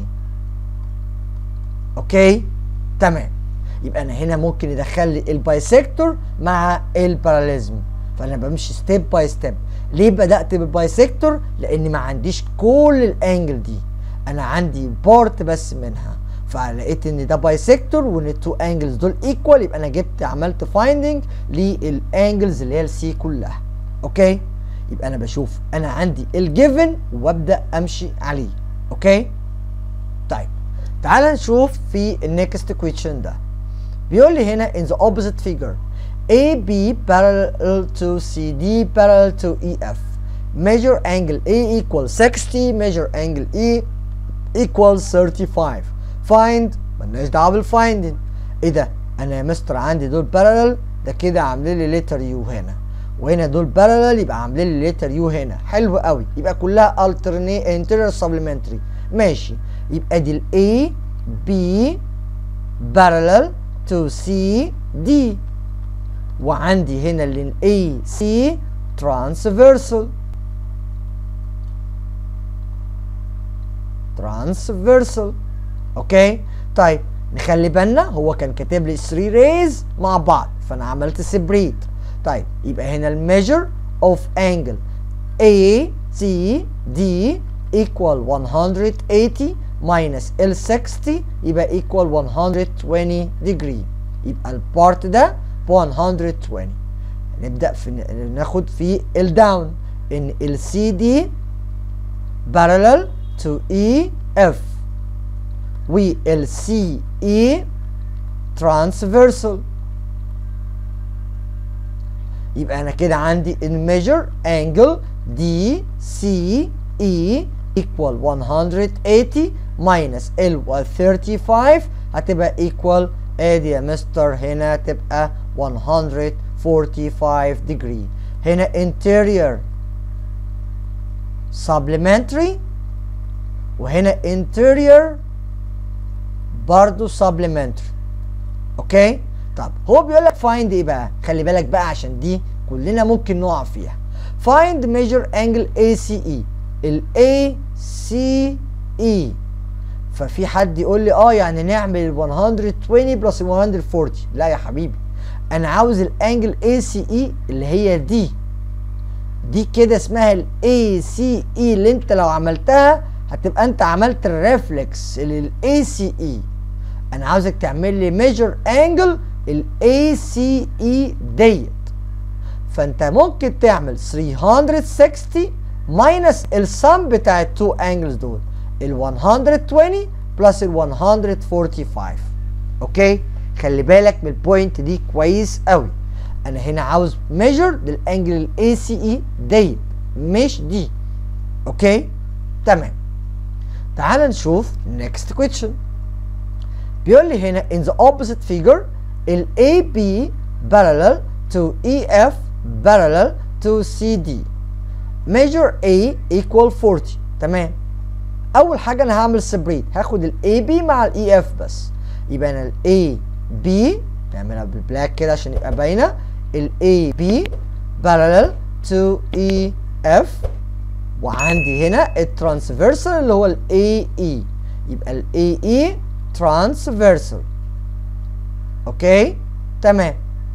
اوكي تمام يبقى انا هنا ممكن يدخل لي البايسكتور مع الباراليزم فانا بمشي ستيب باي ستيب ليه بدات بالبايسكتور لان ما عنديش كل الانجل دي انا عندي بارت بس منها فلقيت ان ده بايسكتور وان التو انجلز دول ايكوال يبقى انا جبت عملت فايندنج للانجلز اللي هي السي كلها اوكي يبقى انا بشوف انا عندي الجيفن وابدا امشي عليه اوكي طيب تعال نشوف في النكست كويشن ده بيقول لي هنا in the opposite figure AB parallel to CD parallel to EF measure angle A equals 60 measure angle E equals 35 find ملناش دعوه بالفايندنج ايه ده انا يا مستر عندي دول بارلل ده كده عاملين لي ليتر يو هنا وهنا دول بارلل يبقى عاملين لي ليتر يو هنا حلو قوي يبقى كلها alternate interior supplementary ماشي يبقى دي ال A B parallel to C D وعندي هنا ال A C transversal transversal اوكي طيب نخلي بالنا هو كان كاتب لي 3 ريز مع بعض فانا عملت سيبريت طيب يبقى هنا الميجر اوف انجل A C D equal 180 minus L 60 يبقى equal 120 degree يبقى البارت ده ب 120 نبدأ في ناخد في الداون ان ال CD parallel to EF وال CE transversal يبقى انا كده عندي الميجر انجل دي سي اي equal 180 minus L و 35 هتبقى equal ادي يا مستر هنا تبقى 145 degree هنا interior supplementary وهنا interior برضو supplementary اوكي طب هو بيقول لك find ايه بقى خلي بالك بقى عشان دي كلنا ممكن نقع فيها find measure angle ACE ال ACE ففي حد يقول لي اه يعني نعمل 120 بلس 140 لا يا حبيبي انا عاوز الانجل ACE اللي هي دي دي كده اسمها ال ACE اللي انت لو عملتها هتبقى انت عملت الريفلكس لل ACE انا عاوزك تعمل لي ميجر انجل ال ACE ديت فانت ممكن تعمل 360 ماينس السم بتاع التو انجلز دول ال 120 بلس ال 145 اوكي خلي بالك من البوينت دي كويس قوي انا هنا عاوز ميجر للانجل الاي سي اي ديت مش دي اوكي تمام تعال نشوف next question بيقول لي هنا in the opposite figure ال AB parallel to EF parallel to CD measure A equal 40 تمام اول حاجه انا هعمل سبريت هاخد ال AB مع ال EF بس يبقى انا ال AB نعملها بالبلاك كده عشان يبقى باينه ال AB parallel to EF وعندي هنا الترانسفيرسال اللي هو ال AE يبقى ال AE transversal اوكي تمام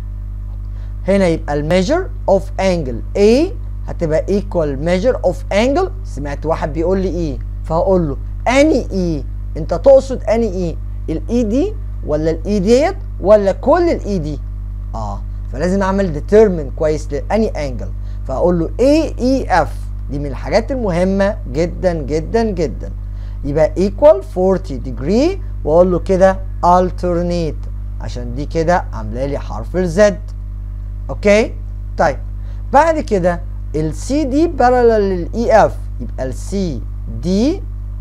هنا يبقى الميجر اوف انجل A هتبقى equal measure of angle سمعت واحد بيقول لي ايه فهقول له اني اي انت تقصد اني اي الاي دي ولا الاي ديت ولا كل الاي دي اه فلازم اعمل determine كويس لاني انجل فاقول له اي اي اف دي من الحاجات المهمه جدا جدا جدا يبقى equal 40 degree واقول له كده alternate عشان دي كده عامله لي حرف الزد اوكي طيب بعد كده ال سي دي parallel للاي اف يبقى ال سي دي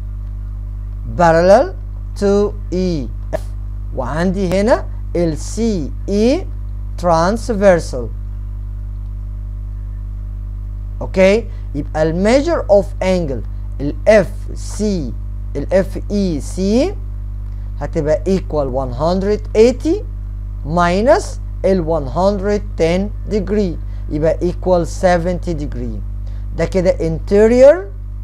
parallel to اي اف وعندي هنا ال سي اي transversal اوكي يبقى الميجر اوف انجل الاف سي الاف اي سي هتبقى equal 180 minus ال 110 degree يبقى equal 70 degree ده كده interior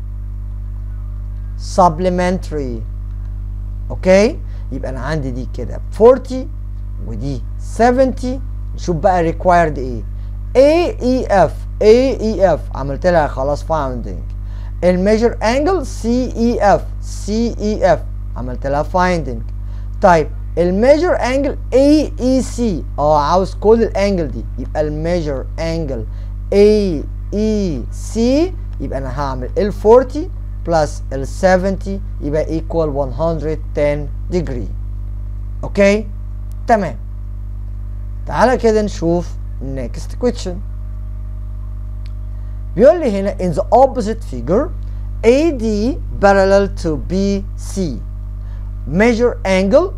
supplementary اوكي يبقى انا عندي دي كده 40 ودي 70 نشوف بقى required ايه AEF AEF عملت لها خلاص finding الميجر انجل CEF CEF عملت لها finding طيب الميجر انجل AEC اه عاوز كل الانجل دي يبقى الميجر انجل AEC يبقى انا هعمل ال 40 بلس ال 70 يبقى equal 110 degree اوكي تمام تعالى كده نشوف next question بيقول لي هنا in the opposite figure AD parallel to BC measure angle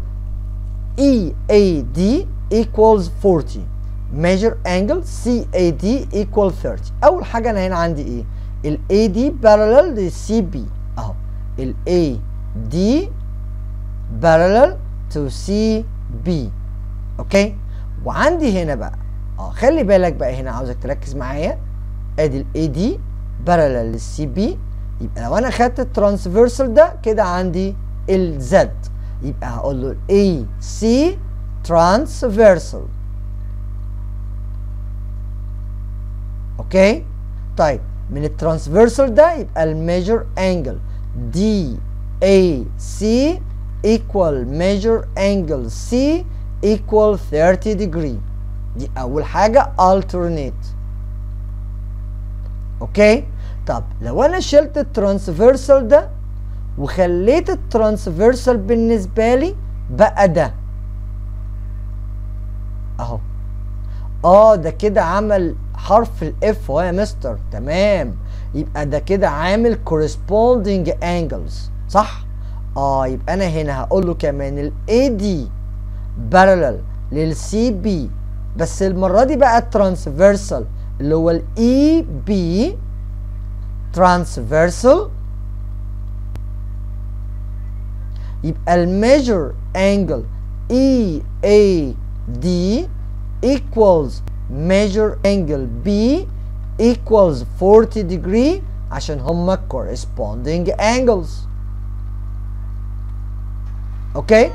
EAD equals 40 measure angle CAD equal 30 اول حاجه انا هنا عندي ايه ال AD parallel لل CB اهو ال AD parallel to CB اوكي وعندي هنا بقى اه خلي بالك بقى هنا عاوزك تركز معايا ادي ال AD parallel لل CB يبقى لو انا خدت الترانسفيرسال ده كده عندي ال Z يبقى هقول له ال AC transversal اوكي طيب من الترانسفيرسال ده يبقى الميجر انجل دي اي سي equal measure angle C equal 30 degree دي أول حاجة alternate أوكي طب لو أنا شلت الترانسفيرسال ده وخليت الترانسفيرسال بالنسبة لي بقى ده أهو اه ده كده عمل حرف الاف اهو يا مستر تمام يبقى ده كده عامل corresponding angles صح اه يبقى انا هنا هقول له كمان ال AD parallel لل CB بس المرة دي بقى transversal اللي هو ال EB transversal يبقى الميجر angle EAD equals measure angle B equals 40 degree عشان هما corresponding angles اوكي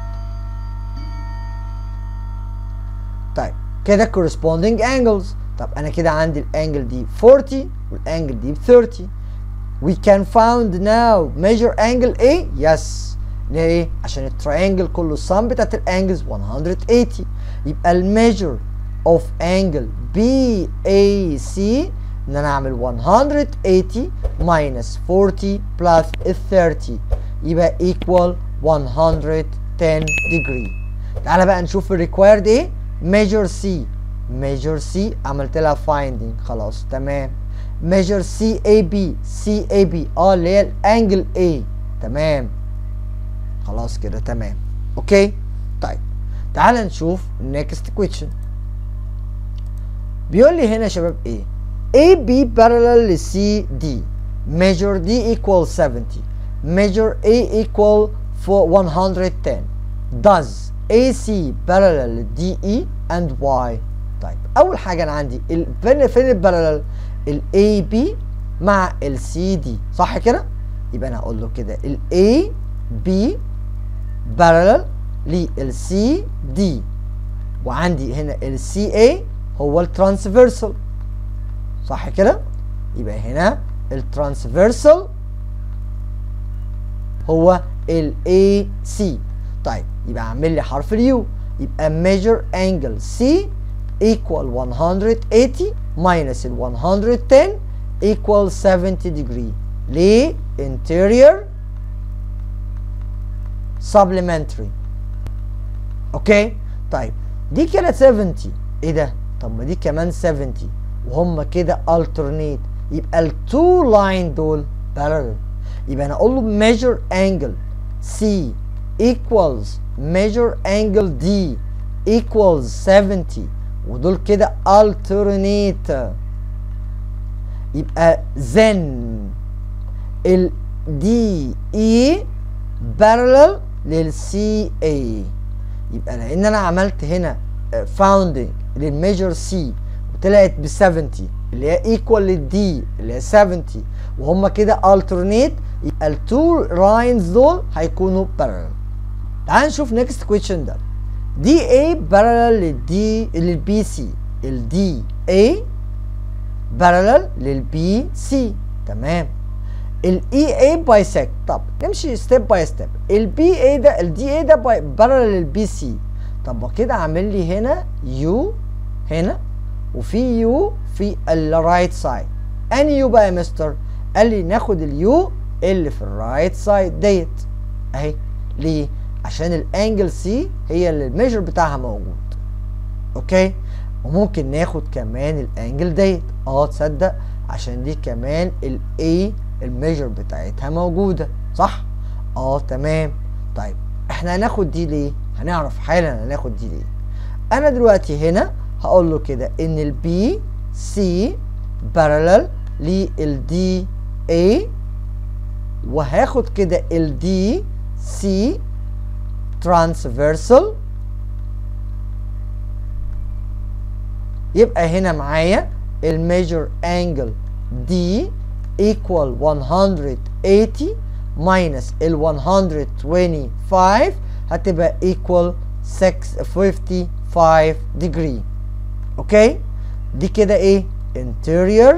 طيب كده corresponding angles طب انا كده عندي الانجل دي 40 والانجل دي 30 we can found now measure angle A yes ليه عشان التراينجل كله السم بتاعت الانجلز 180 يبقى الميجر of angle BAC ان انا اعمل 180 minus 40 plus 30 يبقى equal 110 degree تعالى بقى نشوف الريكوايرد ايه measure C measure C عملت لها finding خلاص تمام measure CAB CAB اه اللي هي الانجل A تمام خلاص كده تمام اوكي طيب تعال نشوف next question بيقول لي هنا يا شباب ايه AB parallel ل CD measure D equal 70 measure A equal for 110 does AC parallel ل DE and Y طيب اول حاجه انا عندي ال فين فين البارالل ال AB مع ال CD صح كده يبقى انا هقول له كده ال AB parallel لل CD وعندي هنا ال CA هو الترانسفيرسال صح كده يبقى هنا الترانسفيرسال هو ال AC طيب يبقى اعمل لي حرف اليو يبقى measure angle C equal 180 minus ال 110 equal 70 degree ليه interior supplementary اوكي طيب دي كده 70 ايه ده طب ما دي كمان 70 وهم كده alternate يبقى التو لاين دول parallel يبقى انا اقول له measure angle C equals measure angle D equals 70 ودول كده alternate يبقى then ال DE parallel لل CA يبقى لان انا عملت هنا founding للميجر سي وطلعت ب 70 اللي هي ايكوال للدي اللي هي 70 وهم كده alternate يبقى التو لاينز دول هيكونوا parallel تعال نشوف next question ده دي A parallel للدي للبي سي الدي A parallel للبي سي تمام الاي اي بايسكت طب نمشي ستيب باي ستيب البي اي ده الدي اي ده بارلل للبي سي طب ما كده عامل لي هنا يو هنا وفي يو في الرايت سايد اني يو بقى يا مستر قال لي ناخد اليو اللي في الرايت سايد ديت اهي ليه عشان الانجل سي هي اللي الميجر بتاعها موجود اوكي وممكن ناخد كمان الانجل ديت اه تصدق عشان دي كمان الاي الميجر بتاعتها موجوده صح اه تمام طيب احنا هناخد دي ليه هنعرف حالا هناخد دي ليه انا دلوقتي هنا هقول له كده ان البي سي بارلل للدي اي وهاخد كده الدي سي ترانسفيرسال يبقى هنا معايا الميجر انجل دي equal 180 minus ال 125 هتبقى equal 655 degree اوكي دي كده ايه interior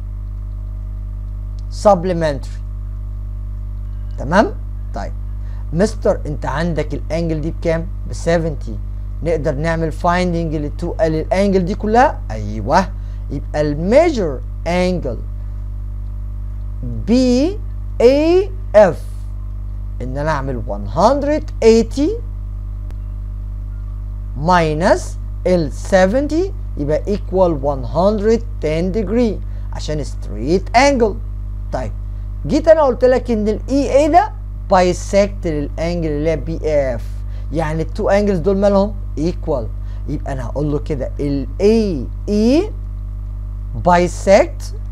supplementary تمام طيب مستر انت عندك الانجل دي بكام ب 70 نقدر نعمل فايندنج للتو للانجل دي كلها ايوه يبقى الميجر انجل بي اي اف ان انا اعمل 180 ماينس ال 70 يبقى equal 110 degree عشان straight angle طيب جيت انا قلت لك ان الاي اي ده بايسكت للانجل اللي هي بي اف يعني التو انجلز دول مالهم equal يبقى انا هقول له كده الاي اي بايسكت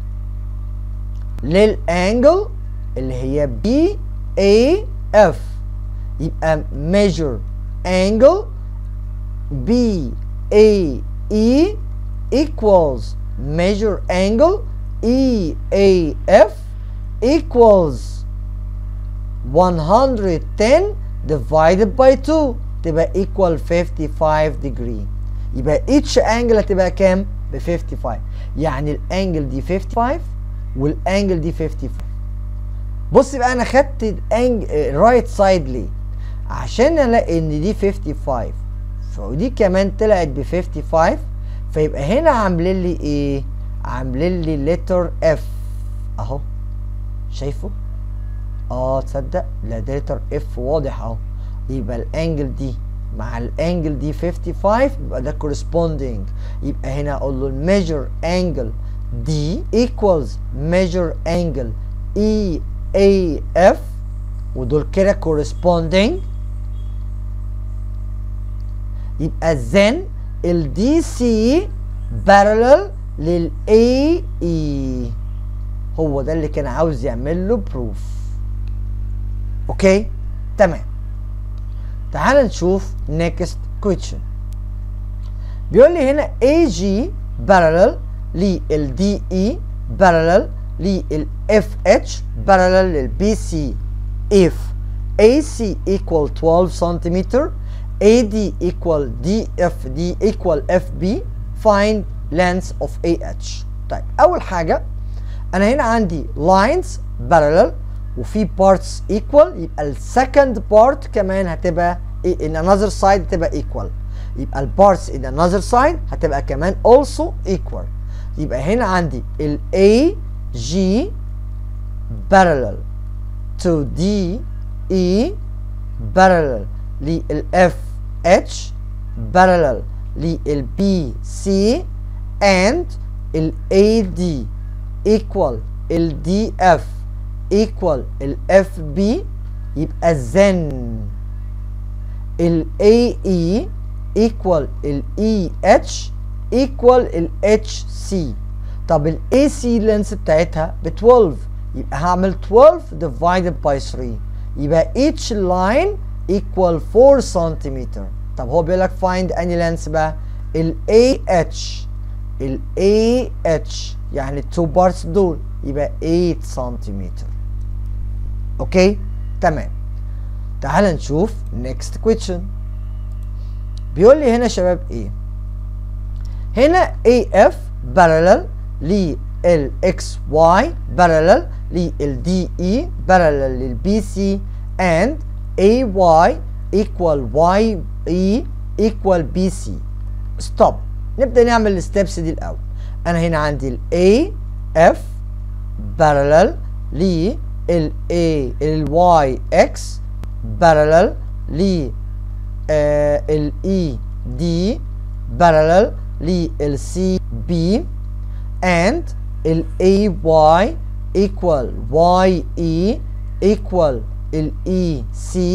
للانجل اللي هي بي اي اف يبقى measure angle بي اي اي equals measure angle E A F equals 110 divided by 2 تبقى equal 55 degree يبقى each angle هتبقى كام؟ ب 55 يعني الانجل دي 55 والانجل دي 55 بص بقى انا خدت الرايت سايد ليه؟ عشان الاقي ان دي 55 ودي كمان طلعت ب 55 فيبقى هنا عاملين لي ايه؟ عاملين لي لتر اف اهو شايفه؟ اه تصدق لا ده لتر اف واضح اهو يبقى الانجل دي مع الانجل دي 55 يبقى ده corresponding يبقى هنا اقول له الميجر انجل دي equals measure angle E A F ودول كده corresponding يبقى then ال DC parallel لل AE هو ده اللي كان عاوز يعمل له proof اوكي تمام تعال نشوف next question بيقول لي هنا AG parallel لل DE parallel لل FH parallel لل BC if AC equal 12 centimeter AD equal DFD equal FB find length of AH طيب أول حاجة أنا هنا عندي lines parallel وفي parts equal يبقى السكند part كمان هتبقى in another side هتبقى equal يبقى البارتس in another side هتبقى كمان also equal يبقى هنا عندي ال A G parallel to D E parallel لل F H parallel لل B C and ال AD equal ال DF equal ال FB يبقى then ال AE equal ال EH equal ال HC طب ال AC length بتاعتها ب 12 يبقى هعمل 12 divided by 3 يبقى each line equal 4 centimeter طب هو بيقول لك find any length بقى ال AH ال AH يعني التو بارتس دول يبقى 8 سنتيمتر اوكي تمام تعال نشوف next question بيقول لي هنا يا شباب ايه هنا AF parallel لل XY parallel لل DE parallel لل BC and AY equal YE equal BC stop نبدأ نعمل الستبس دي الأول أنا هنا عندي ال AF parallel لل A ال YX parallel ل آه ال ED parallel لل CB and ال AY equal YE equal ال EC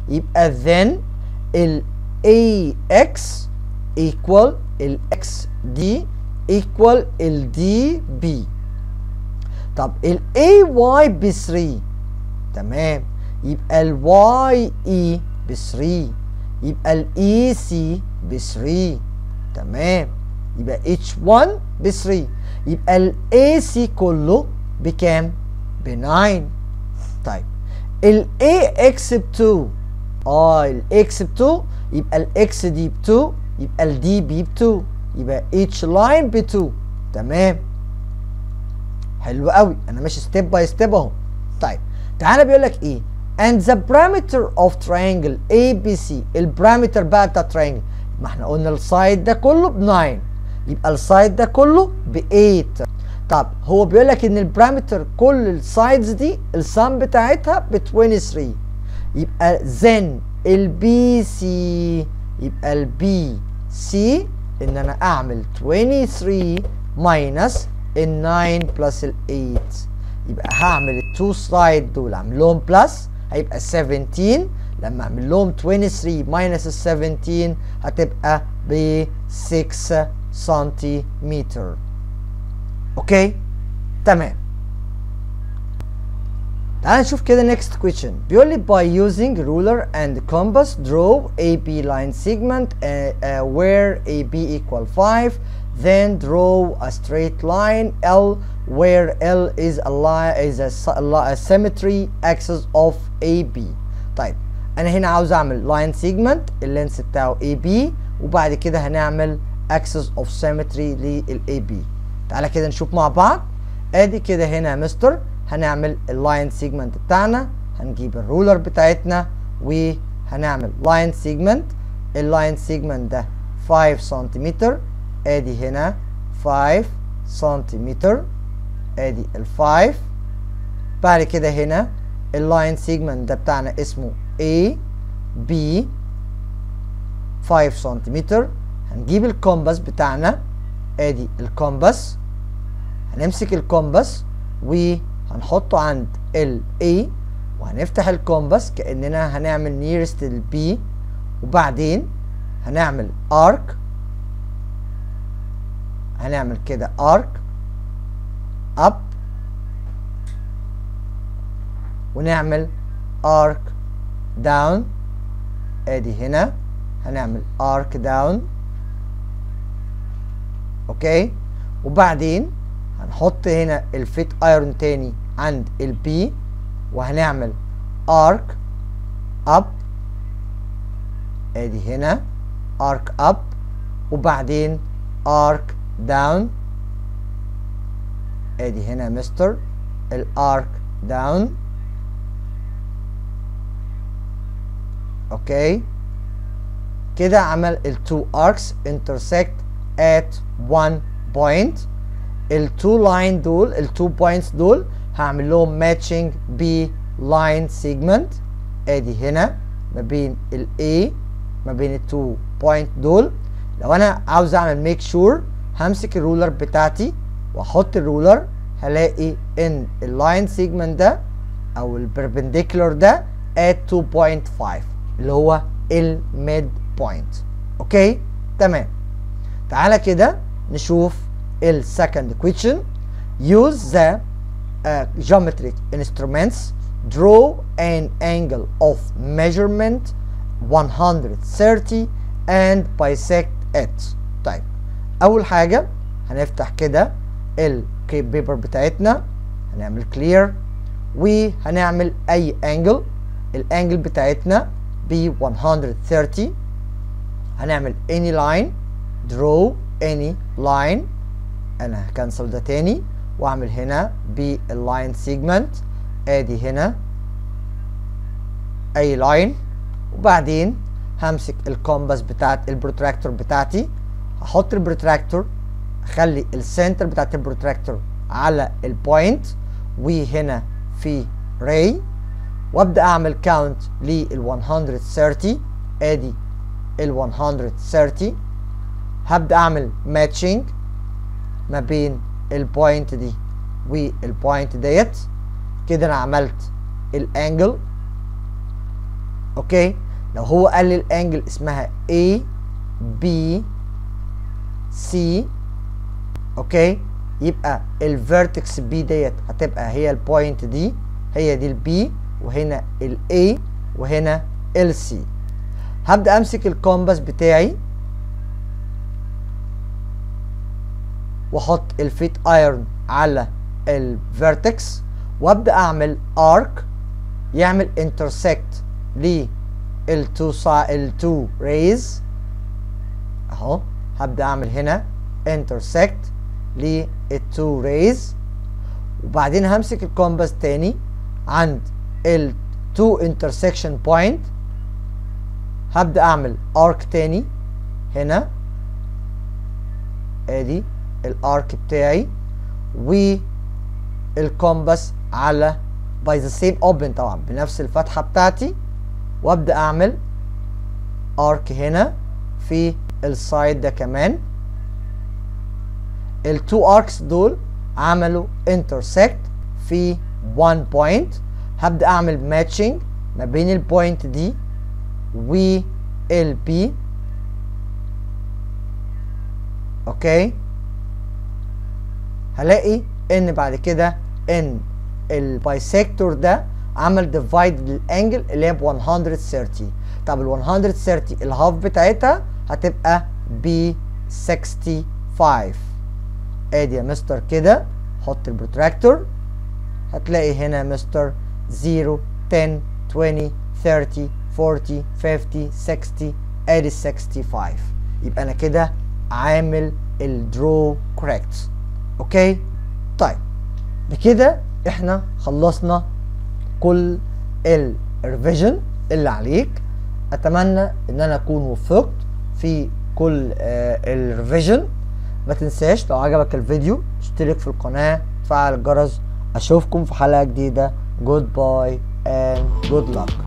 يبقى then ال AX equal ال XD equal ال DB طب ال AY ب 3 تمام يبقى ال YE ب 3 يبقى ال EC ب 3 تمام يبقى H1 ب 3 يبقى ال AC كله بكام؟ ب 9 طيب ال AX ب 2 اه ال X ب 2 يبقى ال X دي ب 2 يبقى ال DB ب 2 يبقى H لاين ب 2 تمام حلو قوي انا ماشي ستيب باي ستيب اهو طيب تعالى بيقول لك ايه and the parameter of triangle ABC البارامتر بقى بتاع triangle ما احنا قلنا السايد ده كله ب 9 يبقى السايد ده كله ب 8 طب هو بيقول لك ان البارامتر كل السايدز دي السم بتاعتها ب 23 يبقى then البي سي يبقى البي سي ان انا اعمل 23 ماينس ال 9 بلس ال 8 يبقى هعمل التو سلايد دول اعمل لهم بلس هيبقى 17 لما اعمل لهم 23 ماينس ال 17 هتبقى ب 6 سنتيمتر اوكي تمام تعال نشوف كده next question بيقول لي by using ruler and compass draw AB line segment uh, uh, where AB equal 5 then draw a straight line L where L is a line is a, a symmetry axis of AB طيب انا هنا عاوز اعمل line segment اللينس بتاعه AB وبعد كده هنعمل axis of symmetry لل AB تعالى كده نشوف مع بعض ادي كده هنا يا مستر هنعمل اللاين سيجمنت بتاعنا هنجيب الرولر بتاعتنا وهنعمل لاين سيجمنت اللاين سيجمنت ده 5 سنتيمتر ادي هنا 5 سنتيمتر ادي ال 5 بعد كده هنا اللاين سيجمنت ده بتاعنا اسمه A B 5 سنتيمتر هنجيب الكومباس بتاعنا ادي الكومباس هنمسك الكومباس وهنحطه عند ال A وهنفتح الكومباس كأننا هنعمل نيرست ال B وبعدين هنعمل ارك هنعمل كده ارك اب ونعمل ارك داون ادي هنا هنعمل ارك داون اوكي وبعدين هنحط هنا الفيت ايرون تاني عند البي وهنعمل ارك اب ادي هنا ارك اب وبعدين ارك داون ادي هنا مستر الارك داون اوكي كده عمل التو اركس intersect at one point التو لاين دول التو بوينتس دول هعمل لهم matching ب line segment ادي هنا ما بين ال A ما بين التو بوينت دول لو انا عاوز اعمل ميك شور همسك الرولر بتاعتي واحط الرولر هلاقي ان اللاين سيجمنت ده او البربنديكولار ده at 2.5 اللي هو الميد بوينت اوكي تمام تعالى كده نشوف السكند question use the uh, geometric instruments draw an angle of measurement 130 and bisect it طيب اول حاجه هنفتح كده الكيب بيبر بتاعتنا هنعمل كلير وهنعمل اي انجل الانجل بتاعتنا ب 130 هنعمل any line draw any line انا هكنسل ده تاني واعمل هنا باللاين سيجمنت ادي هنا اي لاين وبعدين همسك الكومباس بتاعت البروتراكتور بتاعتي هحط البروتراكتور اخلي السنتر بتاعت البروتراكتور على البوينت وهنا في راي وابدا اعمل كاونت لل 130 ادي ال 130 هبدا اعمل ماتشنج ما بين البوينت دي والبوينت ديت كده انا عملت الانجل اوكي لو هو قال لي الانجل اسمها A B C اوكي يبقى الفيرتكس بي ديت هتبقى هي البوينت دي هي دي البي وهنا الاي وهنا السي هبدا امسك الكومباس بتاعي واحط الفيت ايرون على الفيرتكس وابدا اعمل ارك يعمل انترسكت للتو سا التو ريز اهو هبدا اعمل هنا انترسكت للتو ريز وبعدين همسك الكومباس تاني عند التو انترسكشن بوينت هبدا اعمل ارك تاني هنا ادي الارك بتاعي والكومباس على باي ذا سيم اوبن طبعا بنفس الفتحه بتاعتي وابدا اعمل ارك هنا في السايد ده كمان التو اركس دول عملوا انترسكت في 1 بوينت هبدا اعمل ماتشنج ما بين البوينت دي والبي اوكي هلاقي ان بعد كده ان البايسكتور ده عمل ديفايد للانجل اللي هي ب 130 طب ال 130 الهاف بتاعتها هتبقى ب 65 ادي يا مستر كده حط البروتراكتور هتلاقي هنا مستر 0 10 20 30 40 50 60 ادي 65 يبقى انا كده عامل الدرو كوريكت اوكي طيب بكده احنا خلصنا كل الريفيجن اللي عليك اتمنى ان انا اكون وفقت في كل آه الريفيجن ما تنساش لو عجبك الفيديو اشترك في القناة تفعل الجرس اشوفكم في حلقة جديدة جود باي and good luck